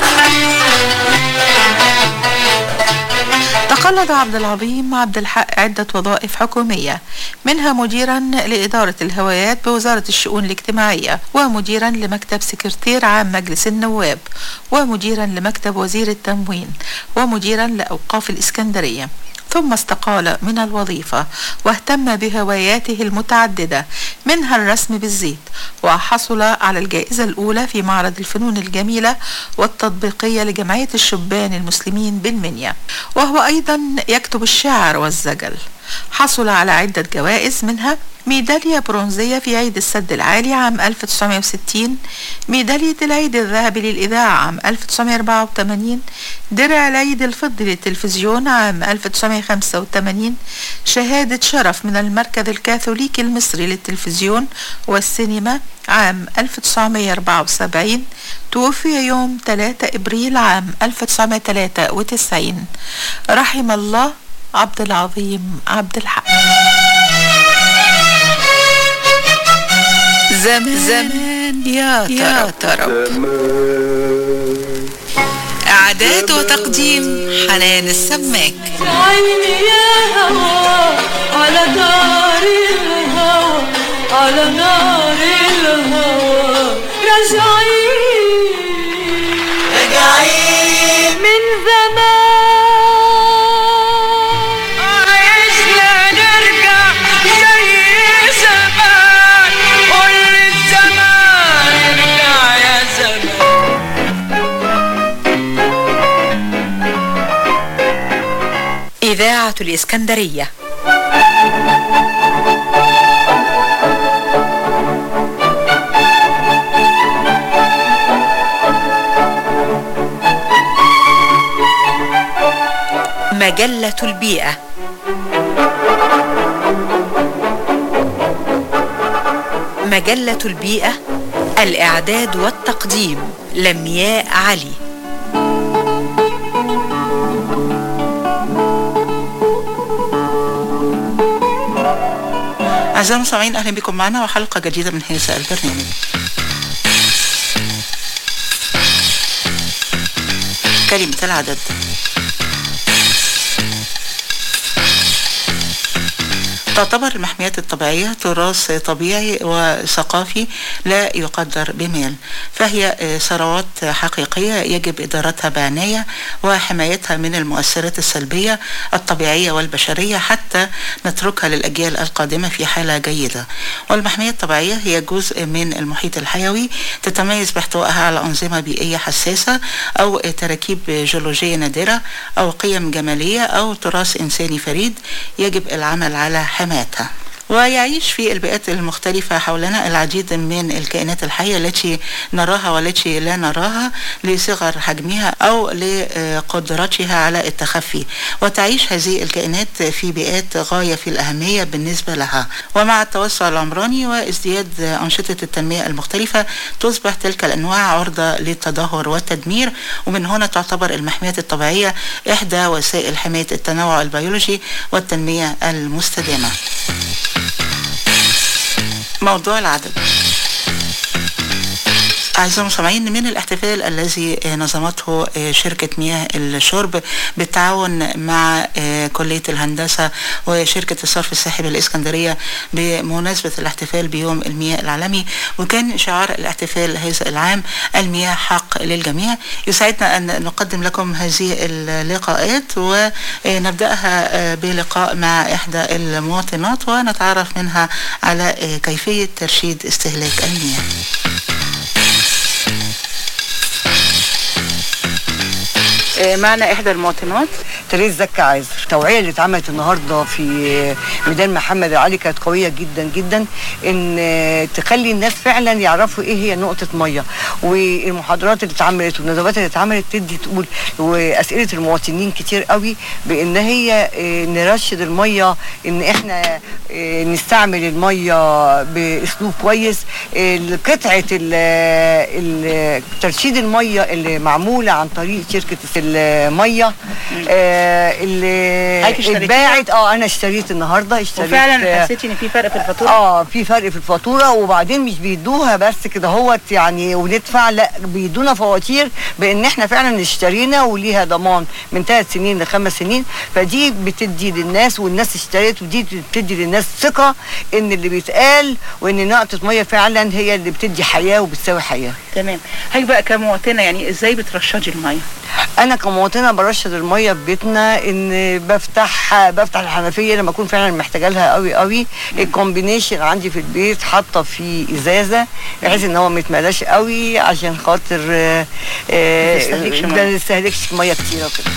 تقلد عبد العظيم عبد الحق عدة وظائف حكومية منها مديرا لإدارة الهوايات بوزارة الشؤون الاجتماعية ومديرا لمكتب سكرتير عام مجلس النواب ومديرا لمكتب وزير التموين ومديرا لأوقاف الإسكندرية ثم استقال من الوظيفة واهتم بهواياته المتعددة منها الرسم بالزيت وحصل على الجائزة الأولى في معرض الفنون الجميلة والتطبيقية لجمعية الشبان المسلمين بالمنيا وهو أيضا يكتب الشعر والزجل حصل على عدة جوائز منها ميدالية برونزية في عيد السد العالي عام 1960 ميدالية العيد الذهبي للإذاعة عام 1984 درع العيد الفضي للتلفزيون عام 1985 شهادة شرف من المركز الكاثوليكي المصري للتلفزيون والسينما عام 1974 توفي يوم 3 إبريل عام 1993 رحم الله عبد العظيم عبد الحق زمان زمان يا يا ترى إعداد وتقديم حنان السماك عيني يا هوا على نار الهوى على نار الهوى راجعين راجعين من زمان عايزنا نرجع زي زمان قول الزمان ارجع يا زمان إذاعة الإسكندرية مجلة البيئة مجلة البيئة الإعداد والتقديم لمياء علي أعزائي المستمعين أهلا بكم معنا وحلقة جديدة من هذا البرنامج كلمة العدد تعتبر المحميات الطبيعية تراث طبيعي وثقافي لا يقدر بمال فهي ثروات حقيقية يجب إدارتها بعناية وحمايتها من المؤثرات السلبية الطبيعية والبشرية حتى نتركها للأجيال القادمة في حالة جيدة والمحمية الطبيعية هي جزء من المحيط الحيوي تتميز باحتوائها على أنظمة بيئية حساسة أو تراكيب جيولوجية نادرة أو قيم جمالية أو تراث إنساني فريد يجب العمل على حمايتها ويعيش في البيئات المختلفة حولنا العديد من الكائنات الحية التي نراها والتي لا نراها لصغر حجمها أو لقدرتها على التخفي وتعيش هذه الكائنات في بيئات غاية في الأهمية بالنسبة لها ومع التوسع العمراني وازدياد أنشطة التنمية المختلفة تصبح تلك الأنواع عرضة للتدهور والتدمير ومن هنا تعتبر المحميات الطبيعية إحدى وسائل حماية التنوع البيولوجي والتنمية المستدامة موضوع العدد أعزائي المستمعين من الاحتفال الذي نظمته شركة مياه الشرب بالتعاون مع كلية الهندسة وشركة الصرف الصحي بالإسكندرية بمناسبة الاحتفال بيوم المياه العالمي وكان شعار الاحتفال هذا العام المياه حق للجميع يسعدنا أن نقدم لكم هذه اللقاءات ونبدأها بلقاء مع إحدى المواطنات ونتعرف منها على كيفية ترشيد استهلاك المياه معنا احدى المواطنات تريز زكا عازر التوعيه اللي اتعملت النهارده في ميدان محمد علي كانت قويه جدا جدا ان تخلي الناس فعلا يعرفوا ايه هي نقطه ميه والمحاضرات اللي اتعملت والندوات اللي اتعملت تدي تقول واسئله المواطنين كتير قوي بان هي نرشد الميه ان احنا نستعمل الميه باسلوب كويس قطعه ترشيد الميه اللي معموله عن طريق شركه الميه آه اللي اتباعت اه انا اشتريت النهارده اشتريت وفعلا حسيتي ان في فرق في الفاتوره اه في فرق في الفاتوره وبعدين مش بيدوها بس كده هوت يعني وندفع لا بيدونا فواتير بان احنا فعلا اشترينا وليها ضمان من ثلاث سنين لخمس سنين فدي بتدي للناس والناس اشترت ودي بتدي للناس ثقه ان اللي بيتقال وان نقطه ميه فعلا هي اللي بتدي حياه وبتساوي حياه تمام هيك بقى كمواطنه يعني ازاي بترشدي الميه انا كمواطنه برشد الميه في بيتنا ان بفتح بفتح الحنفيه لما اكون فعلا محتاجه لها قوي قوي الكومبينيشن عندي في البيت حاطه فيه ازازه بحيث ان هو ما يتملاش قوي عشان خاطر ما نستهلكش ميه كتير وكده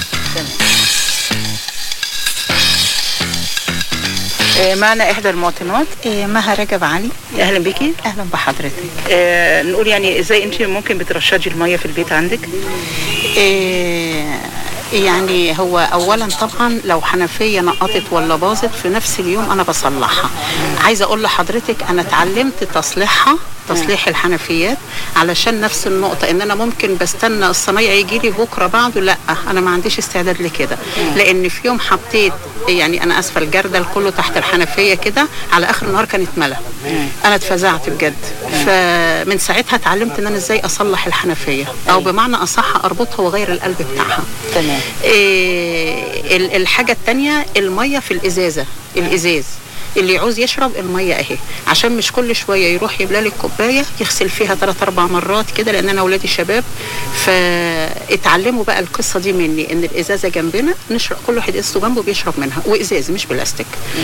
معنا احدى المواطنات مها رجب علي اهلا بيكي اهلا بحضرتك آه نقول يعني ازاي انت ممكن بترشدي الميه في البيت عندك آه يعني هو اولا طبعا لو حنفيه نقطت ولا باظت في نفس اليوم انا بصلحها عايزه اقول لحضرتك انا اتعلمت تصليحها تصليح الحنفيات علشان نفس النقطة ان انا ممكن بستنى الصنايعي يجي لي بكرة بعده لا انا ما عنديش استعداد لكده لان في يوم حطيت يعني انا اسفه الجردل كله تحت الحنفية كده على اخر النهار كانت ملا انا اتفزعت بجد فمن ساعتها اتعلمت ان انا ازاي اصلح الحنفية او بمعنى اصح اربطها واغير القلب بتاعها تمام إيه الحاجة التانية المية في الازازة الازاز اللي يعوز يشرب الميه اهي عشان مش كل شويه يروح يملى لي الكوبايه يغسل فيها ثلاث اربع مرات كده لان انا اولادي شباب فاتعلموا بقى القصه دي مني ان الازازه جنبنا نشرب كل واحد ازازته جنبه بيشرب منها وازاز مش بلاستيك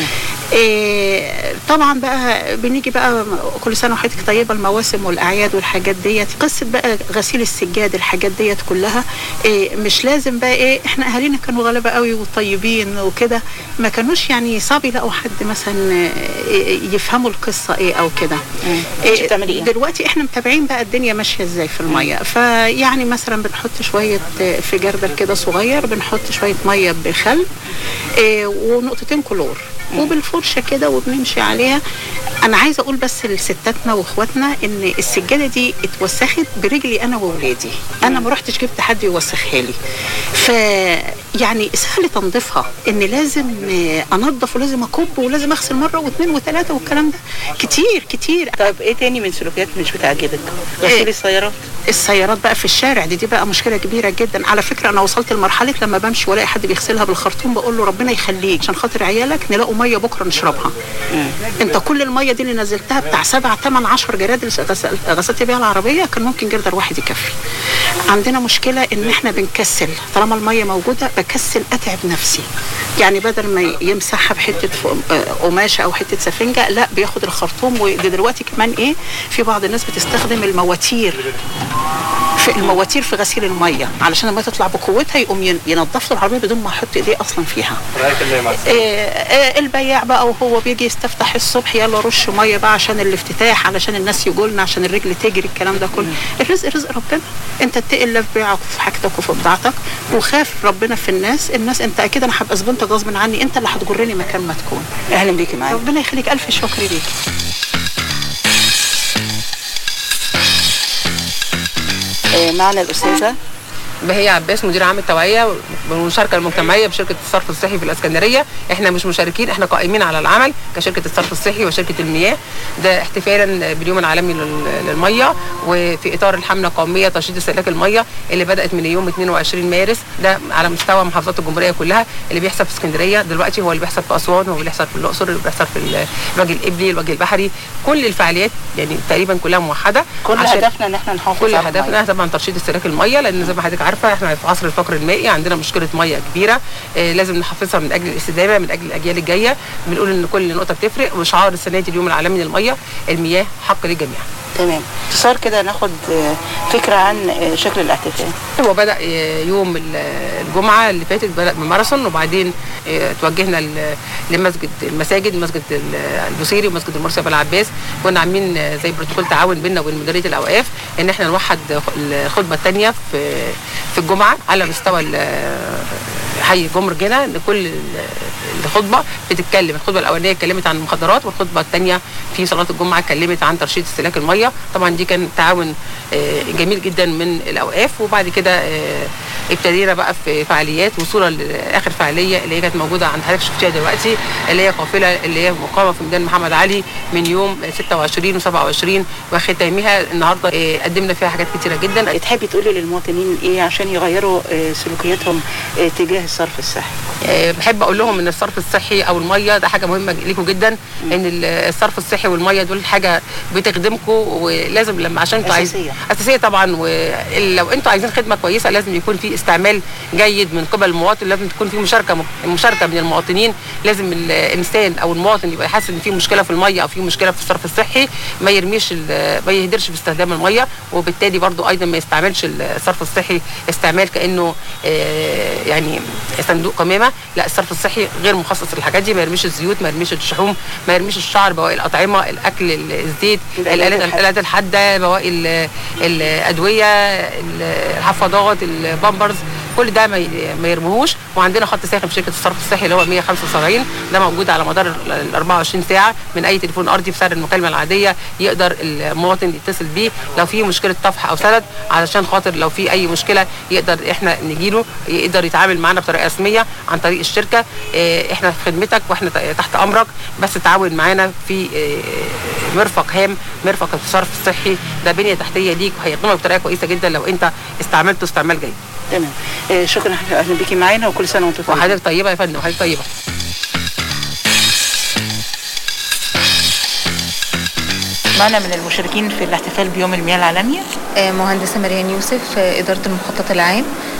إيه طبعا بقى بنيجي بقى كل سنه وحضرتك طيبه المواسم والاعياد والحاجات ديت قصه بقى غسيل السجاد الحاجات ديت كلها إيه مش لازم بقى ايه احنا اهالينا كانوا غلابه قوي وطيبين وكده ما كانوش يعني صعب يلاقوا حد مثلا إيه يفهموا القصه ايه او كده كنتي بتعملي إيه؟ دلوقتي احنا متابعين بقى الدنيا ماشيه ازاي في الميه فيعني مثلا بنحط شويه آه، في جردل كده صغير بنحط شويه ميه بخل إيه ونقطتين كلور وبالفرشه كده وبنمشي عليها انا عايزه اقول بس لستاتنا واخواتنا ان السجاده دي اتوسخت برجلي انا واولادي انا ما رحتش جبت حد يوسخها لي ف يعني سهل تنظيفها ان لازم آه، انظف ولازم اكب ولازم اغسل مره واثنين وثلاثه والكلام ده كتير كتير طيب ايه تاني من سلوكيات مش بتعجبك غسيل السيارات السيارات بقى في الشارع دي دي بقى مشكله كبيره جدا على فكره انا وصلت لمرحله لما بمشي والاقي حد بيغسلها بالخرطوم بقول له ربنا يخليك عشان خاطر عيالك نلاقوا ميه بكره نشربها انت كل الميه دي اللي نزلتها بتاع سبع ثمان 10 جرادل غسل- غسلت بيها العربيه كان ممكن جردل واحد يكفي عندنا مشكله ان احنا بنكسل طالما الميه موجوده بكسل اتعب نفسي يعني بدل ما يمسحها بحته ف- آه، قماشه او حته سفنجه لا بياخد الخرطوم وده دلوقتي كمان ايه في بعض الناس بتستخدم المواتير في المواتير في غسيل الميه علشان الميه تطلع بقوتها يقوم ين- ينضف له العربيه بدون ما يحط ايديه اصلا فيها رايك اللي مع إيه إيه البياع بقى وهو بيجي يستفتح الصبح يلا رش ميه بقى عشان الافتتاح علشان الناس يجولنا عشان الرجل تجري الكلام ده كله الرزق رزق ربنا انت اتقي الله في بيعك وفي حاجتك وفي بضاعتك وخاف ربنا في الناس الناس انت اكيد انا هبقى زبونتك غصب عني انت اللي هتجرني مكان ما تكون اهلا بيكي معايا ربنا يخليك الف شكر ليك آه، معنا الاستاذه بهية عباس مدير عام التوعية بالمشاركة المجتمعية بشركة الصرف الصحي في الإسكندرية احنا مش مشاركين احنا قائمين على العمل كشركة الصرف الصحي وشركة المياه ده احتفالا باليوم العالمي لل- للمية وفي إطار الحملة القومية ترشيد استهلاك المية اللي بدأت من يوم 22 مارس ده على مستوى محافظات الجمهورية كلها اللي بيحصل في اسكندرية دلوقتي هو اللي بيحصل في أسوان هو اللي بيحصل في الأقصر اللي بيحصل في الوجه الإبلي الوجه البحري كل الفعاليات يعني تقريبا كلها موحدة كل عشان- هدفنا ان احنا نحافظ كل على هدفنا المية. طبعا ترشيد استهلاك الميه لان زي ما حضرتك عارفه احنا في عصر الفقر المائي عندنا مشكله ميه كبيره آه لازم نحافظها من اجل الاستدامه من اجل الاجيال الجايه بنقول ان كل نقطه بتفرق وشعار السنه دي اليوم العالمي للميه المياه حق للجميع تمام اختصار كده ناخد آه، فكره عن آه، شكل الاحتفال هو بدا آه، يوم ال- الجمعه اللي فاتت بدا بماراثون وبعدين آه، توجهنا ل- لمسجد المساجد مسجد ال- البوصيري ومسجد المرسي ابو العباس كنا عاملين آه، زي بروتوكول تعاون بيننا وبين مديريه الاوقاف ان احنا نوحد الخطبه الثانيه في في الجمعه على مستوى ال- حي جمر جنة ان كل ال- الخطبه بتتكلم الخطبه الاولانيه اتكلمت عن المخدرات والخطبه الثانيه في صلاه الجمعه اتكلمت عن ترشيد استهلاك الميه طبعا دي كان تعاون آه، جميل جدا من الاوقاف وبعد كده آه، ابتدينا بقى في فعاليات وصولا لاخر فعاليه اللي هي كانت موجوده عند حضرتك شفتيها دلوقتي اللي هي قافله اللي هي مقامه في ميدان محمد علي من يوم 26 و27 وختامها النهارده آه، قدمنا فيها حاجات كتيره جدا تحبي تقولي للمواطنين ايه عشان يغيروا آه، سلوكياتهم آه، تجاه الصرف الصحي آه، بحب اقول لهم ان الصرف الصحي او الميه ده حاجه مهمه ليكم جدا ان ال- الصرف الصحي والميه دول حاجه بتخدمكم ولازم لما عشان انتوا عايزين أساسية. اساسيه طبعا ولو انتوا عايزين خدمه كويسه لازم يكون في استعمال جيد من قبل المواطن لازم تكون في مشاركه مشاركه من المواطنين لازم الانسان او المواطن يبقى حاسس ان في مشكله في الميه او في مشكله في الصرف الصحي ما يرميش ال- ما يهدرش في استخدام الميه وبالتالي برضو ايضا ما يستعملش الصرف الصحي استعمال كانه آه، يعني صندوق قمامه لا الصرف الصحي غير مخصص للحاجات دي ما يرميش الزيوت ما يرميش الشحوم ما يرميش الشعر بواقي الاطعمه الاكل ال- الزيت الآلات الالات الحادة. الالات الحاده بواقي ال- الادويه ال- الحفاضات البامبرز كل ده ما ي- ما يرموهوش وعندنا خط ساخن في شركه الصرف الصحي اللي هو 175 ده موجود على مدار ال 24 ساعه من اي تليفون ارضي بسعر المكالمه العاديه يقدر المواطن يتصل بيه لو في مشكله طفح او سند علشان خاطر لو في اي مشكله يقدر احنا نجيله يقدر يتعامل معانا بطريقه رسميه عن طريق الشركه اه، احنا في خدمتك واحنا ت- تحت امرك بس تعاون معانا في اه، مرفق هام مرفق الصرف الصحي ده بنيه تحتيه ليك وهيخدمك بطريقه كويسه جدا لو انت استعملته استعمال جيد تمام آه، شكرا اهلا بيكي معانا وكل سنه وانتم طيبين وحضرتك طيبه يا فندم وحضرتك طيبه معنا من المشاركين في الاحتفال بيوم المياه العالمي آه، مهندسة مريان يوسف آه، إدارة المخطط العام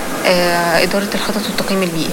آه، إدارة الخطط والتقييم البيئي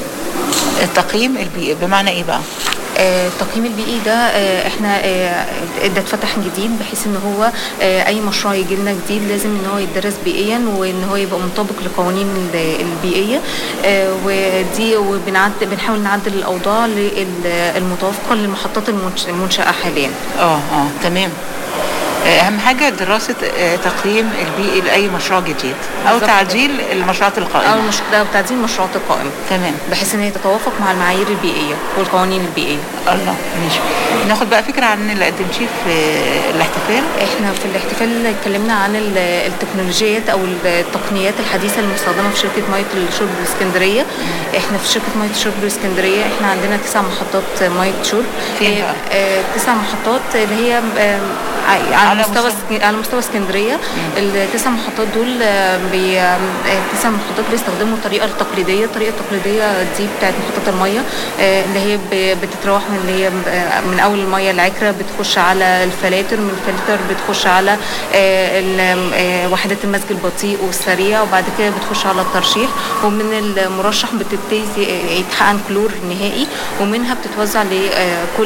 التقييم البيئي بمعنى ايه بقى؟ آه، التقييم البيئي ده آه، احنا آه، ده اتفتح جديد بحيث ان هو آه، اي مشروع يجي لنا جديد لازم ان هو يتدرس بيئيا وان هو يبقى مطابق لقوانين ال- البيئيه آه، ودي وبنعد بنحاول نعدل الاوضاع لل- المتوافقه للمحطات المنش- المنشاه حاليا اه اه تمام آه، اهم حاجه دراسه آه، تقييم البيئي لاي مشروع جديد او بالظبط. تعديل المشروعات القائمه او المش... ده تعديل المشروعات القائمه تمام بحيث ان هي تتوافق مع المعايير البيئيه والقوانين البيئيه الله ماشي ناخد بقى فكره عن اللي قدمتيه في الاحتفال احنا في الاحتفال اتكلمنا عن ال- التكنولوجيات او التقنيات الحديثه المستخدمه في شركه ميه الشرب الاسكندريه احنا في شركه ميه الشرب الاسكندريه احنا عندنا تسع محطات ميه شرب فين بقى؟ آه، آه، تسع محطات اللي هي آم، ع- على مستوى اسك- على مستوى اسكندريه التسع محطات دول آه، بي آم، آه، التسع محطات بيستخدموا الطريقه التقليديه الطريقه التقليديه دي بتاعت محطه الميه آه، اللي هي ب- بتتراوح من اللي هي آه، من اول الميه العكره بتخش على الفلاتر من الفلاتر بتخش على آه، ال- آه، وحدات المزج البطيء والسريع وبعد كده بتخش على الترشيح ومن المرشح بتبتدي يتحقن كلور نهائي ومنها بتتوزع لكل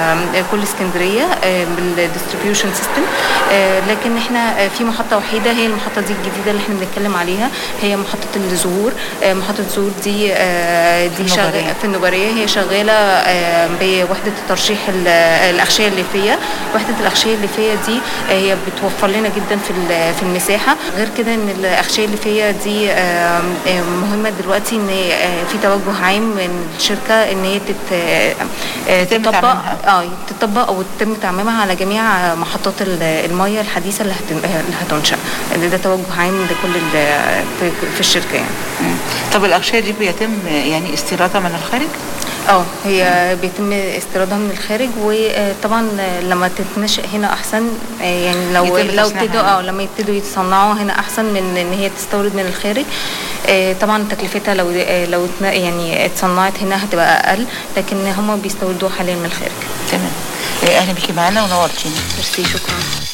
كل اسكندريه بالديستريبيوشن سيستم لكن احنا آه، في محطه وحيده هي المحطه دي الجديده اللي احنا بنتكلم عليها هي محطه الزهور آه، محطه الزهور دي آه، دي النوبرية. شغاله في النوبريه هي شغاله آه، بوحده الترشيح ال- الاغشيه الليفيه وحده الاغشيه الليفيه دي آه، هي بتوفر لنا جدا في ال- في المساحه غير كده ان الاغشيه الليفيه دي آه، آه، مهمه دلوقتي ان آه، في توجه عام من الشركه ان هي تت- آه، آه، يتم تطبق تعميمها. اه تطبق او يتم تعميمها على جميع محطات ال- الميه الحديثه اللي هت- اللي هتنشا ده, ده توجه عام لكل ال- في, في الشركه يعني طب الاغشيه دي بيتم يعني استيرادها من الخارج اه هي بيتم استيرادها من الخارج وطبعا لما تتنشأ هنا احسن آه، يعني لو يتم لو تصنيعها ابتدوا هنا. اه لما يبتدوا يتصنعوا هنا احسن من ان هي تستورد من الخارج آه، طبعا تكلفتها لو آه، لو اتن- يعني اتصنعت هنا هتبقى اقل لكن هم بيستوردوها حاليا من الخارج تمام آه، اهلا بيكي معانا ونورتينا ميرسي شكرا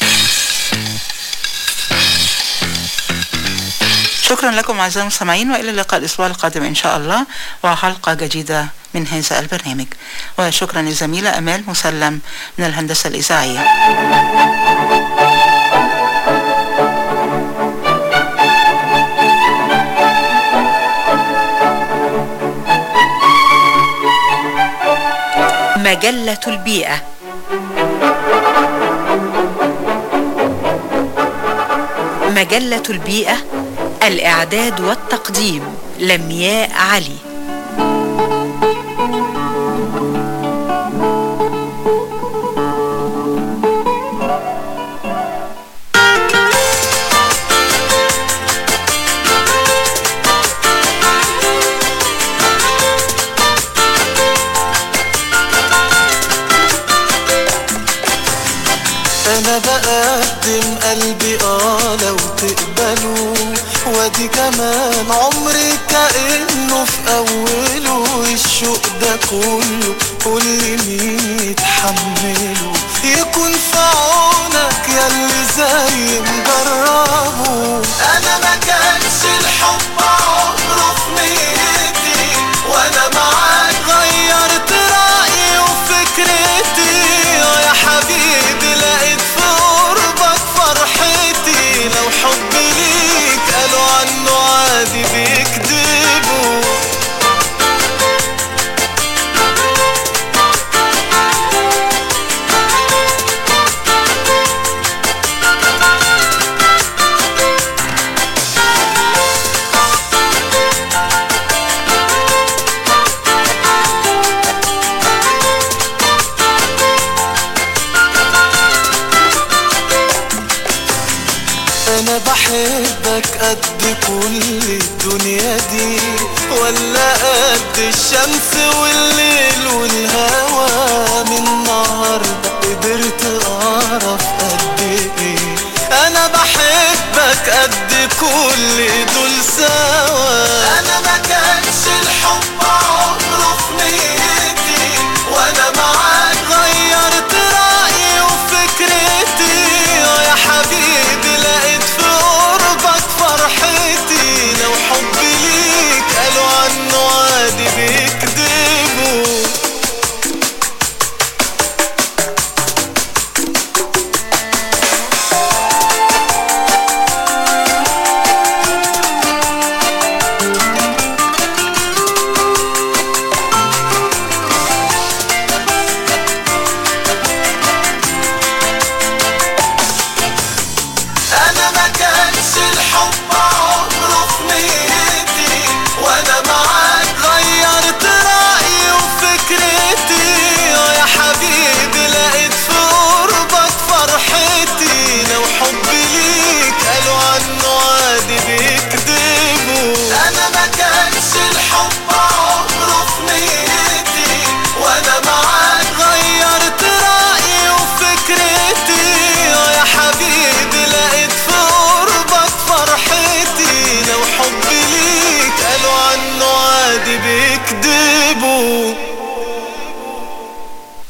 شكرا لكم اعزائي المستمعين والى اللقاء الاسبوع القادم ان شاء الله وحلقه جديده من هذا البرنامج وشكرا للزميله امال مسلم من الهندسه الاذاعيه مجلة البيئة مجلة البيئة الإعداد والتقديم لمياء علي انا بقدم قلبي اه لو تقبلوا وادي كمان عمري كأنه في اوله الشوق ده كله كل مين يتحمله يكون في عونك ياللي زي مجربه انا ما كانش الحب عمره في نيتي وانا معاك غيرت رأيي وفكرتي يا حبيبي لقيت في قربك فرحتي لو حبي ليك قالوا عنه عادي بيكذبوا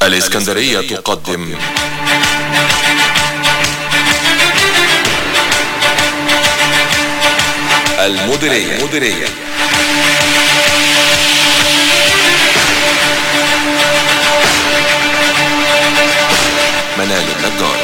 الإسكندرية تقدم المديرية المديرية منال النجار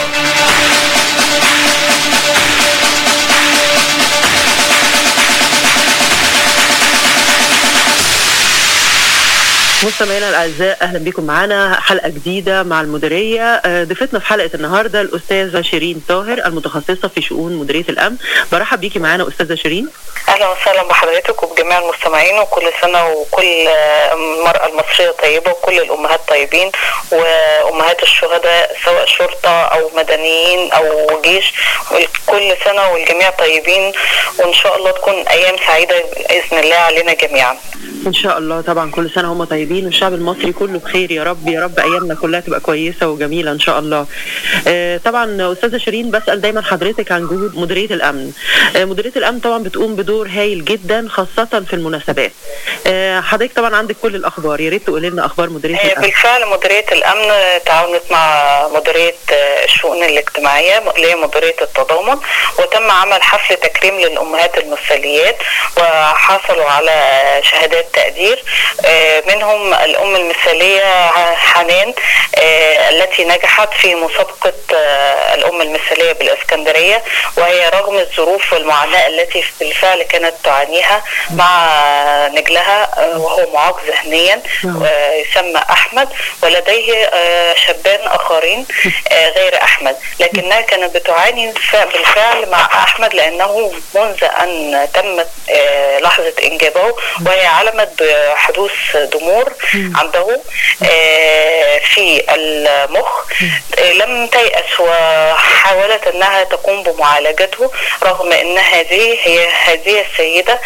مستمعينا الاعزاء اهلا بكم معانا حلقه جديده مع المديريه آه، ضيفتنا في حلقه النهارده الاستاذه شيرين طاهر المتخصصه في شؤون مديريه الامن برحب بيكي معانا استاذه شيرين اهلا وسهلا بحضرتك وبجميع المستمعين وكل سنه وكل آه، المراه المصريه طيبه وكل الامهات طيبين وامهات الشهداء سواء شرطه او مدنيين او جيش كل سنه والجميع طيبين وان شاء الله تكون ايام سعيده باذن الله علينا جميعا ان شاء الله طبعا كل سنه هم طيبين والشعب المصري كله بخير يا رب يا رب ايامنا كلها تبقى كويسه وجميله ان شاء الله آه، طبعا استاذه شيرين بسال دايما حضرتك عن جهود مديريه الامن آه، مديريه الامن طبعا بتقوم بدور هايل جدا خاصه في المناسبات آه، حضرتك طبعا عندك كل الاخبار يا ريت تقولي لنا اخبار مديريه آه، الامن بالفعل مديرية الأمن تعاونت مع مديرية آه، الشؤون الاجتماعية اللي هي مديرية التضامن وتم عمل حفل تكريم للأمهات المثليات وحصلوا على شهادات تقدير آه، منهم الأم المثالية حنان آه، التي نجحت في مسابقة آه، الأم المثالية بالإسكندرية وهي رغم الظروف والمعاناة التي بالفعل كانت تعانيها مع نجلها آه، وهو معاق ذهنيا آه، يسمى أحمد ولديه آه، شابان آخرين آه، غير أحمد لكنها كانت بتعاني ف- بالفعل مع أحمد لأنه منذ أن تمت آه، لحظة إنجابه وهي علمت بحدوث ضمور عنده آه، في المخ آه، لم تيأس وحاولت أنها تقوم بمعالجته رغم أن هذه هي هذه السيدة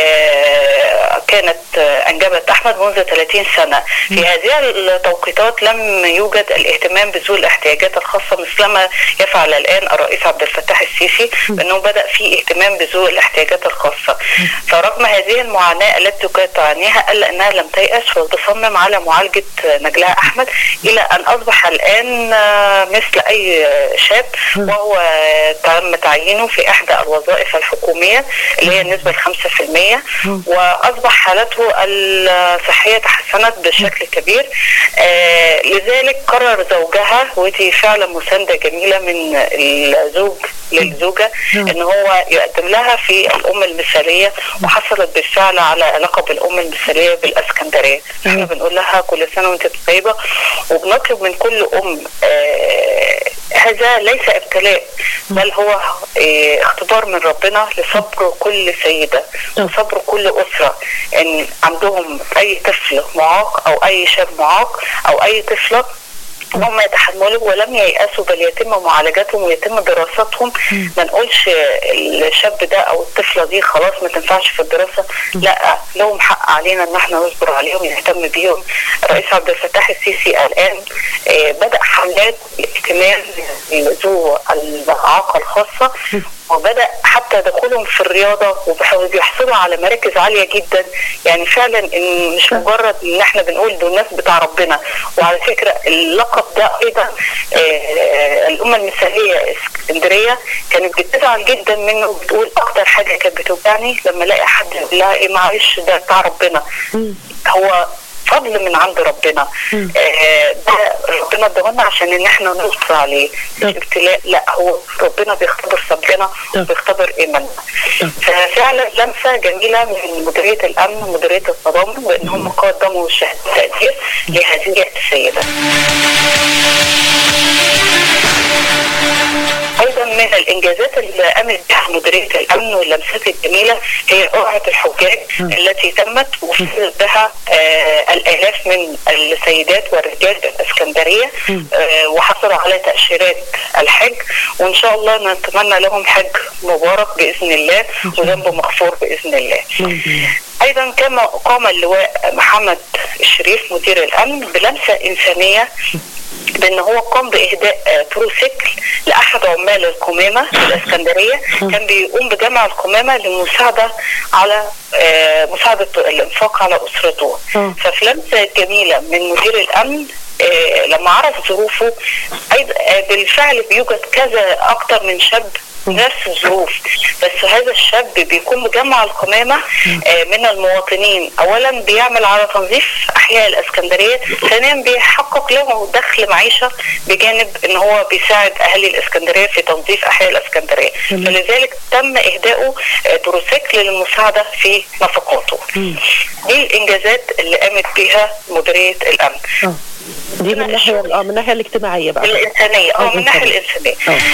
آه، كانت آه، أنجبت أحمد منذ 30 سنة في هذه التوقيتات لم يوجد الاهتمام بذوي الاحتياجات الخاصة مثلما يفعل الآن الرئيس عبد الفتاح السيسي بأنه بدأ في اهتمام بذوي الاحتياجات الخاصة فرغم هذه المعاناة التي كانت تعانيها إلا أنها لم تيأس وتصمم على معالجة نجلاء أحمد إلى أن أصبح الآن آه، مثل أي شاب وهو تم تعيينه في إحدى الوظائف الحكومية اللي هي النسبة الخمسة في المية وأصبح حالته الصحية تحسنت بشكل كبير آه، لذلك قرر زوجها ودي فعلا مساندة جميلة من الزوج للزوجة ان هو يقدم لها في الام المثالية وحصلت بالفعل على لقب الام المثالية بالاسكندرية احنا بنقول لها كل سنة وانت طيبة وبنطلب من كل ام آه هذا ليس ابتلاء بل هو آه اختبار من ربنا لصبر كل سيدة وصبر كل أسرة ان عندهم اي طفل معاق او اي شاب معاق او اي طفلة هم يتحملوا ولم ييأسوا بل يتم معالجتهم ويتم دراستهم ما نقولش الشاب ده او الطفله دي خلاص ما تنفعش في الدراسه لا لهم حق علينا ان احنا نصبر عليهم نهتم بيهم الرئيس عبد الفتاح السيسي الان آه، بدا حملات اهتمام ذو الاعاقه الخاصه وبدا حتى دخولهم في الرياضه وبيحصلوا على مراكز عاليه جدا يعني فعلا إن مش مجرد ان احنا بنقول دول ناس بتاع ربنا وعلى فكره اللقب ده ايضا آه، الامه المثاليه اسكندريه كانت بتزعل جدا منه وبتقول اكتر حاجه كانت بتوجعني لما الاقي حد يقول لها ايه معلش ده بتاع ربنا هو فضل من عند ربنا آه ده ربنا اداهولنا عشان ان احنا نصبر عليه مش ابتلاء لا هو ربنا بيختبر صبرنا وبيختبر ايماننا ففعلا لمسه جميله من مديريه الامن ومديريه التضامن بان هم قدموا شهاده تقدير لهذه السيده ايضا من الانجازات اللي قامت بها مديريه الامن واللمسات الجميله هي قرعه الحجاج التي تمت وفزت بها آه الالاف من السيدات والرجال بالاسكندريه آه وحصلوا على تاشيرات الحج وان شاء الله نتمنى لهم حج مبارك باذن الله وذنب مغفور باذن الله. ايضا كما قام اللواء محمد الشريف مدير الامن بلمسه انسانيه بان هو قام باهداء آه، تروسيكل لاحد عمال القمامه في الاسكندريه كان بيقوم بجمع القمامه للمساعده على آه، مساعده الانفاق على اسرته ففي لمسه جميله من مدير الامن آه، لما عرف ظروفه أيضا آه، بالفعل بيوجد كذا اكتر من شاب نفس الظروف بس هذا الشاب بيكون مجمع القمامة آه، من المواطنين أولا بيعمل على تنظيف أحياء الإسكندرية ثانيا بيحقق له دخل معيشة بجانب إن هو بيساعد أهالي الإسكندرية في تنظيف أحياء الإسكندرية فلذلك تم إهدائه آه، تروسيكل للمساعدة في نفقاته دي الإنجازات اللي قامت بها مديرية الأمن دي من الناحيه اه من الناحيه الاجتماعيه بقى الإنسانية اه من الناحية الإنسانية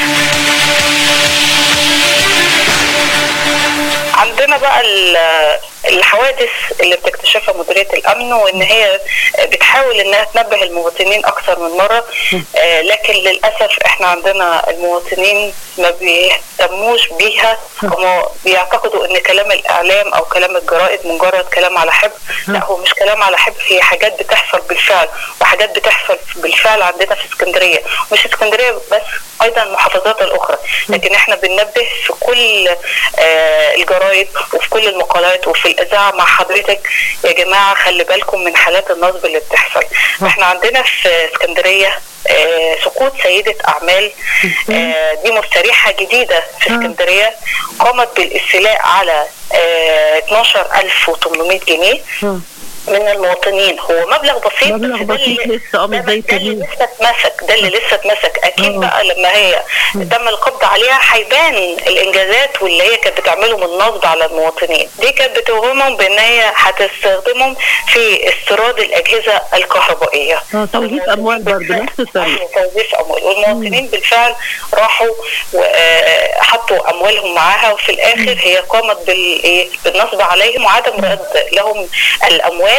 عندنا بقى ال- الحوادث اللي بتكتشفها مديريه الامن وان هي بتحاول انها تنبه المواطنين اكثر من مره آه، لكن للاسف احنا عندنا المواطنين ما بيهتموش بيها هم بيعتقدوا ان كلام الاعلام او كلام الجرائد مجرد كلام على حب لا هو مش كلام على حب هي حاجات بتحصل بالفعل وحاجات بتحصل بالفعل عندنا في اسكندريه مش اسكندريه بس ايضا المحافظات الاخرى لكن احنا بننبه في كل آه، الجرايد وفي كل المقالات وفي الاذاعه مع حضرتك يا جماعه خلي بالكم من حالات النصب اللي بتحصل احنا عندنا في اسكندريه آه، سقوط سيدة أعمال آه، دي مستريحة جديدة في اسكندرية قامت بالاستيلاء على آه، 12800 جنيه من المواطنين هو مبلغ بسيط مبلغ بس ده بسيط اللي- لسه اه مش زي ده اللي التانيين لسه اتمسك ده اللي لسه اتمسك اكيد بقى لما هي تم القبض عليها هيبان الانجازات واللي هي كانت بتعمله من نصب على المواطنين دي كانت بتوهمهم بان هي هتستخدمهم في استيراد الاجهزه الكهربائيه اه توظيف اموال برضه نفس الطريقه توظيف اموال والمواطنين بالفعل راحوا وحطوا اموالهم معاها وفي الاخر هي قامت بال- بالنصب عليهم وعدم رد لهم الاموال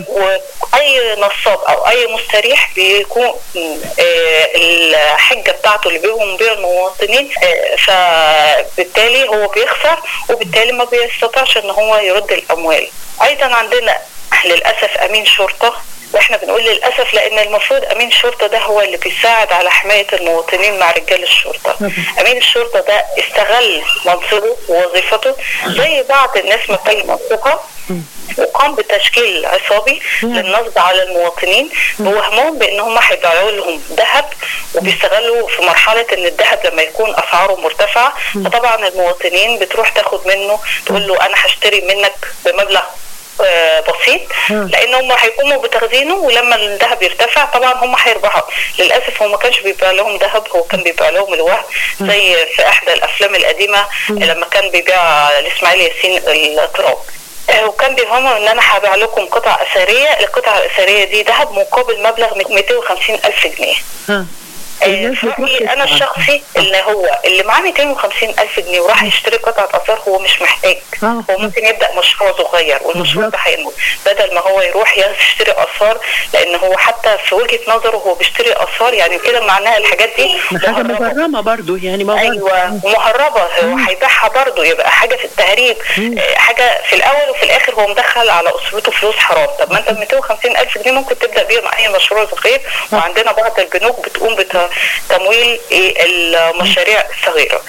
واي نصاب او اي مستريح بيكون آه، الحجه بتاعته اللي بيهم بيها المواطنين آه، فبالتالي هو بيخسر وبالتالي ما بيستطيعش ان هو يرد الاموال ايضا عندنا للاسف امين شرطه واحنا بنقول للاسف لان المفروض امين الشرطه ده هو اللي بيساعد على حمايه المواطنين مع رجال الشرطه امين الشرطه ده استغل منصبه ووظيفته زي بعض الناس ما بتجي منصبها وقام بتشكيل عصابي للنصب على المواطنين بوهمهم بان هم هيبيعوا لهم ذهب وبيستغلوا في مرحله ان الذهب لما يكون اسعاره مرتفعه فطبعا المواطنين بتروح تاخد منه تقول له انا هشتري منك بمبلغ آه، بسيط لان هم هيقوموا بتخزينه ولما الذهب يرتفع طبعا هم هيربحوا للاسف هو ما كانش بيبيع لهم ذهب هو كان بيبيع لهم الوهم زي في احدى الافلام القديمه لما كان بيبيع لاسماعيل ياسين التراب آه، وكان بيفهموا ان انا هبيع لكم قطع اثريه القطع الاثريه دي ذهب مقابل مبلغ 250 الف جنيه آه، في رأيي انا الشخصي اللي هو اللي معاه 250 الف جنيه وراح يشتري قطعه اثار هو مش محتاج هو ممكن يبدا مشروع صغير والمشروع ده هينمو بدل ما هو يروح يشتري اثار لان هو حتى في وجهه نظره هو بيشتري اثار يعني كده معناها الحاجات دي حاجه مبرمه برضه يعني ما ايوه ومهربه هو هيبيعها برضه يبقى حاجه في التهريب آه، حاجه في الاول وفي الاخر هو مدخل على اسرته فلوس حرام طب ما انت ب 250 الف جنيه ممكن تبدا بيهم اي مشروع صغير وعندنا بعض البنوك بتقوم بتمويل إيه المشاريع الصغيره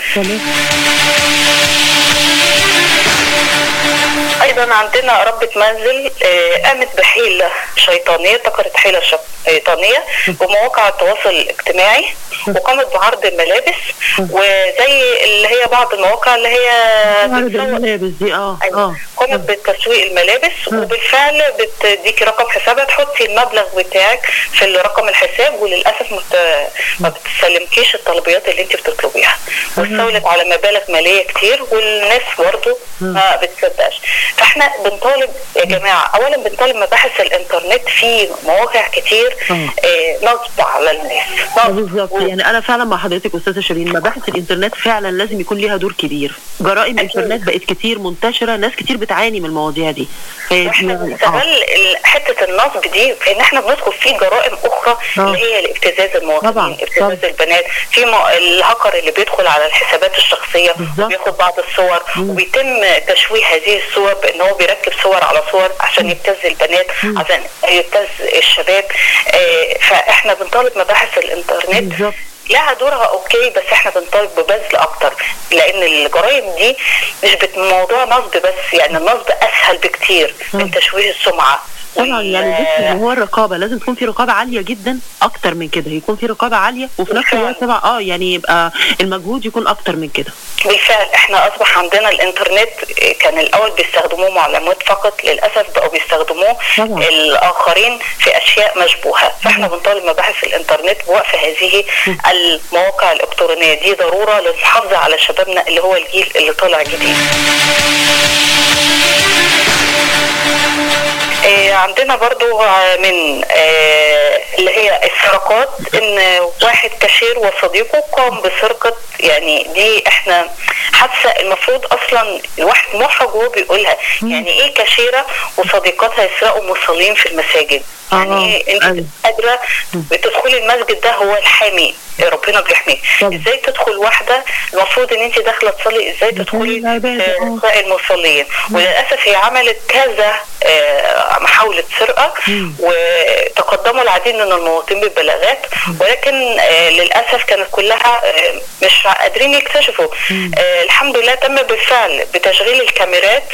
ايضا عندنا ربة منزل آه، قامت بحيلة شيطانية ذكرت حيلة شيطانية بمواقع التواصل الاجتماعي وقامت بعرض الملابس وزي اللي هي بعض المواقع اللي هي عرض بتسوق الملابس دي اه اه قامت بتسويق الملابس وبالفعل بتديكي رقم حسابها تحطي المبلغ بتاعك في رقم الحساب وللاسف مت... ما بتسلمكيش الطلبيات اللي انت بتطلبيها واستولت على مبالغ ماليه كتير والناس برضه ما بتصدقش فاحنا بنطالب يا جماعه اولا بنطالب مباحث الانترنت في مواقع كتير آه، نصب على الناس آه، بالظبط يعني انا فعلا مع حضرتك استاذه شيرين مباحث الانترنت فعلا لازم يكون ليها دور كبير جرائم الانترنت بقت كتير منتشره ناس كتير بتعاني من المواضيع دي فهي احنا يعني- بنستغل ال- حته النصب دي في ان احنا بندخل في جرائم اخرى اللي هي الابتزاز المواطنين ابتزاز البنات في م- الهاكر اللي بيدخل على الحسابات الشخصيه وبياخد بعض الصور وبيتم تشويه هذه الصور بان هو بيركب صور على صور عشان يبتز البنات عشان يبتز الشباب آه، فاحنا بنطالب مباحث الانترنت لها دورها اوكي بس احنا بنطالب ببذل اكتر لان الجرائم دي مش بت- موضوع نصب بس يعني النصب اسهل بكتير من تشويه السمعه طبعا يعني بص هو الرقابه لازم تكون في رقابه عاليه جدا اكتر من كده يكون في رقابه عاليه وفي نفس الوقت طبعا اه يعني يبقى المجهود يكون اكتر من كده بالفعل احنا اصبح عندنا الانترنت كان الاول بيستخدموه معلومات فقط للاسف بقوا بيستخدموه طبعا. الاخرين في اشياء مشبوهه فاحنا بنطالب مباحث الانترنت بوقف هذه المواقع الالكترونيه دي ضروره للمحافظه على شبابنا اللي هو الجيل اللي طالع جديد آه، عندنا برضو آه، من آه، اللي هي السرقات ان واحد كاشير وصديقه قام بسرقة يعني دي احنا حادثة المفروض اصلا الواحد محرج وهو بيقولها يعني ايه كاشيرة وصديقاتها يسرقوا مصلين في المساجد يعني ايه انت قادرة بتدخلي المسجد ده هو الحامي ربنا بيحميه ازاي تدخل واحدة المفروض ان انت داخلة تصلي ازاي تدخلي آه، نساء المصلين وللاسف هي عملت كذا آه، محاولة سرقة وتقدموا العديد من المواطنين بالبلاغات ولكن آه، للاسف كانت كلها آه، مش قادرين يكتشفوا آه، الحمد لله تم بالفعل بتشغيل الكاميرات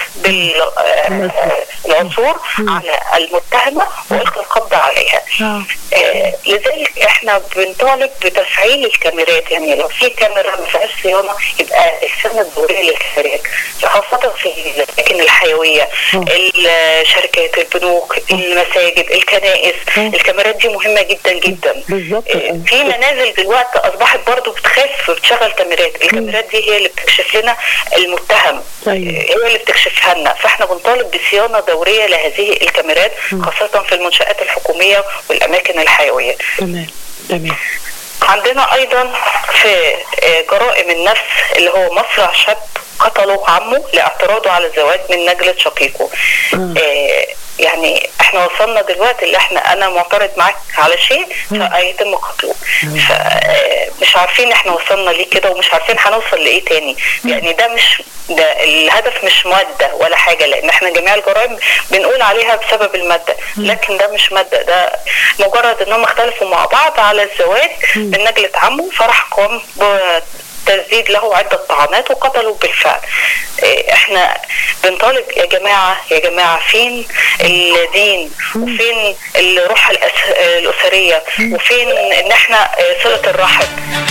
بالعثور على المتهمة والقي القبض عليها آه، لذلك احنا بنطالب بتفعيل الكاميرات يعني لو في كاميرا ما فيهاش صيانه يبقى السنه الدوريه للكاميرات خاصه في الاماكن الحيويه ال- شركات البنوك المساجد الكنائس الكاميرات دي مهمه جدا جدا آه، في منازل دلوقتي اصبحت برضو بتخاف بتشغل كاميرات الكاميرات دي هي اللي بتكشف لنا المتهم آه، هي اللي بتكشفها لنا فاحنا بنطالب بصيانه دوريه لهذه الكاميرات خاصه في المنشات الحكوميه والاماكن الحيويه تمام تمام عندنا ايضا في آه، جرائم النفس اللي هو مصرع شاب قتله عمه لاعتراضه على الزواج من نجلة شقيقه آه، يعني احنا وصلنا دلوقتي اللي احنا انا معترض معاك على شيء فيتم قتله فمش عارفين احنا وصلنا ليه كده ومش عارفين هنوصل لايه تاني يعني ده مش ده الهدف مش ماده ولا حاجه لان احنا جميع الجرائم بنقول عليها بسبب الماده لكن ده مش ماده ده مجرد ان هم اختلفوا مع بعض على الزواج من نجلة عمه فراح قام تسديد له عدة طعنات وقتلوا بالفعل إيه، احنا بنطالب يا جماعة يا جماعة فين الدين وفين الروح الأس- الأسرية وفين ان احنا آه، صلة الرحم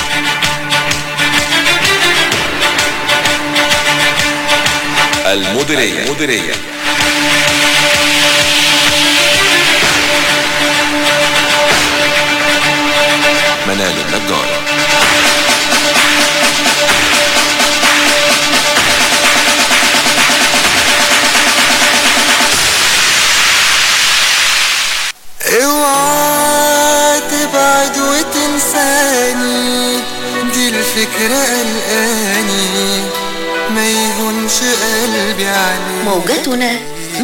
المديرية المديرية منال النجار اوعى تبعد وتنساني دي الفكرة قلقاني ما يهونش قلبي عليك موجتنا 101.1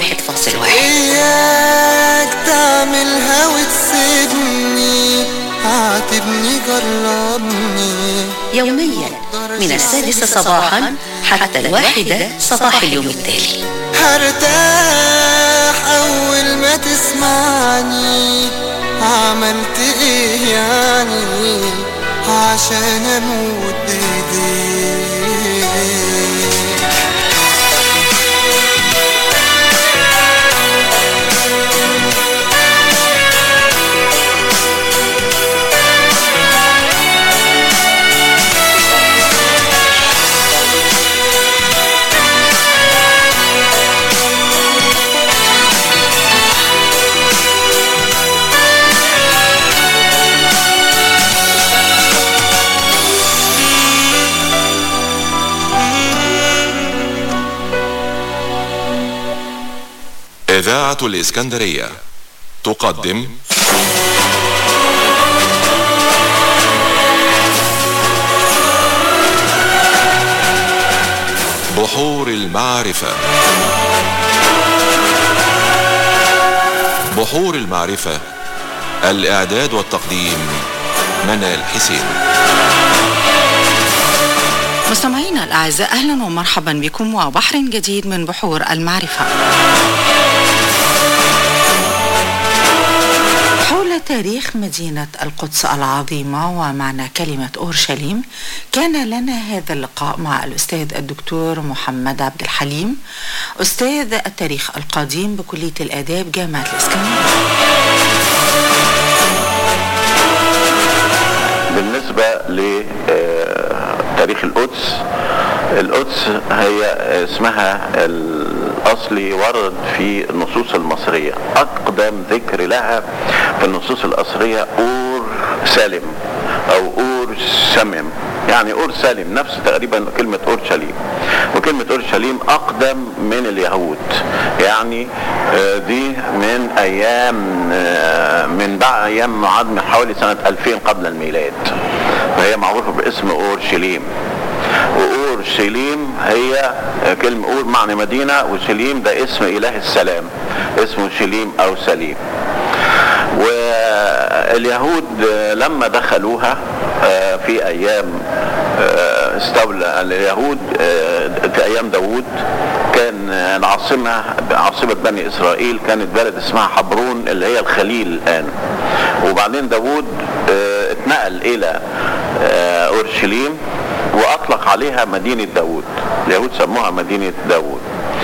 اياك تعملها وتسيبني عاتبني جربني يوميا من السادسة صباحا حتى الواحدة صباح اليوم التالي هرتاح اول ما تسمعني عملت ايه يعني عشان اموت بايديك إذاعة الإسكندرية تقدم بحور المعرفة بحور المعرفة الإعداد والتقديم منال حسين مستمعينا الأعزاء أهلا ومرحبا بكم وبحر جديد من بحور المعرفة حول على تاريخ مدينة القدس العظيمة ومعنى كلمة أورشليم كان لنا هذا اللقاء مع الأستاذ الدكتور محمد عبد الحليم أستاذ التاريخ القديم بكلية الآداب جامعة الإسكندرية بالنسبة لتاريخ القدس القدس هي اسمها الأصلي ورد في النصوص المصرية أقدم ذكر لها في النصوص الأصلية أور سالم أو أور سمم يعني أور سالم نفس تقريبا كلمة أورشليم وكلمة أورشليم أقدم من اليهود يعني آه، دي من أيام آه، من بعد أيام معاد من حوالي سنة 2000 قبل الميلاد فهي معروفة باسم أورشليم وأورشليم هي كلمة أور معنى مدينة وشليم ده اسم إله السلام اسمه شليم أو سليم واليهود لما دخلوها آه، في أيام آه، استولى اليهود آه، في أيام داوود كان العاصمة عاصمة بني إسرائيل كانت بلد اسمها حبرون اللي هي الخليل الآن وبعدين داوود آه، اتنقل إلى آه، أورشليم وأطلق عليها مدينة داوود اليهود سموها مدينة داوود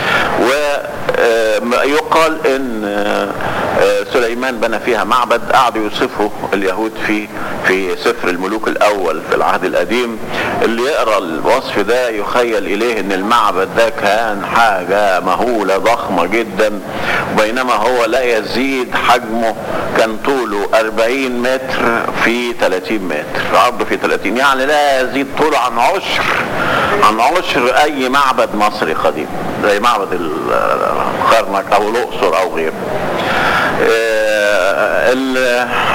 ويقال ان آه، آه، سليمان بنى فيها معبد قعدوا يوصفوا اليهود في في سفر الملوك الاول في العهد القديم اللي يقرا الوصف ده يخيل اليه ان المعبد ده كان حاجه مهوله ضخمه جدا بينما هو لا يزيد حجمه كان طوله 40 متر في 30 متر عرضه في 30 يعني لا يزيد طوله عن عشر عن عشر اي معبد مصري قديم زي معبد الكرنك او الاقصر او غيره آه، ال-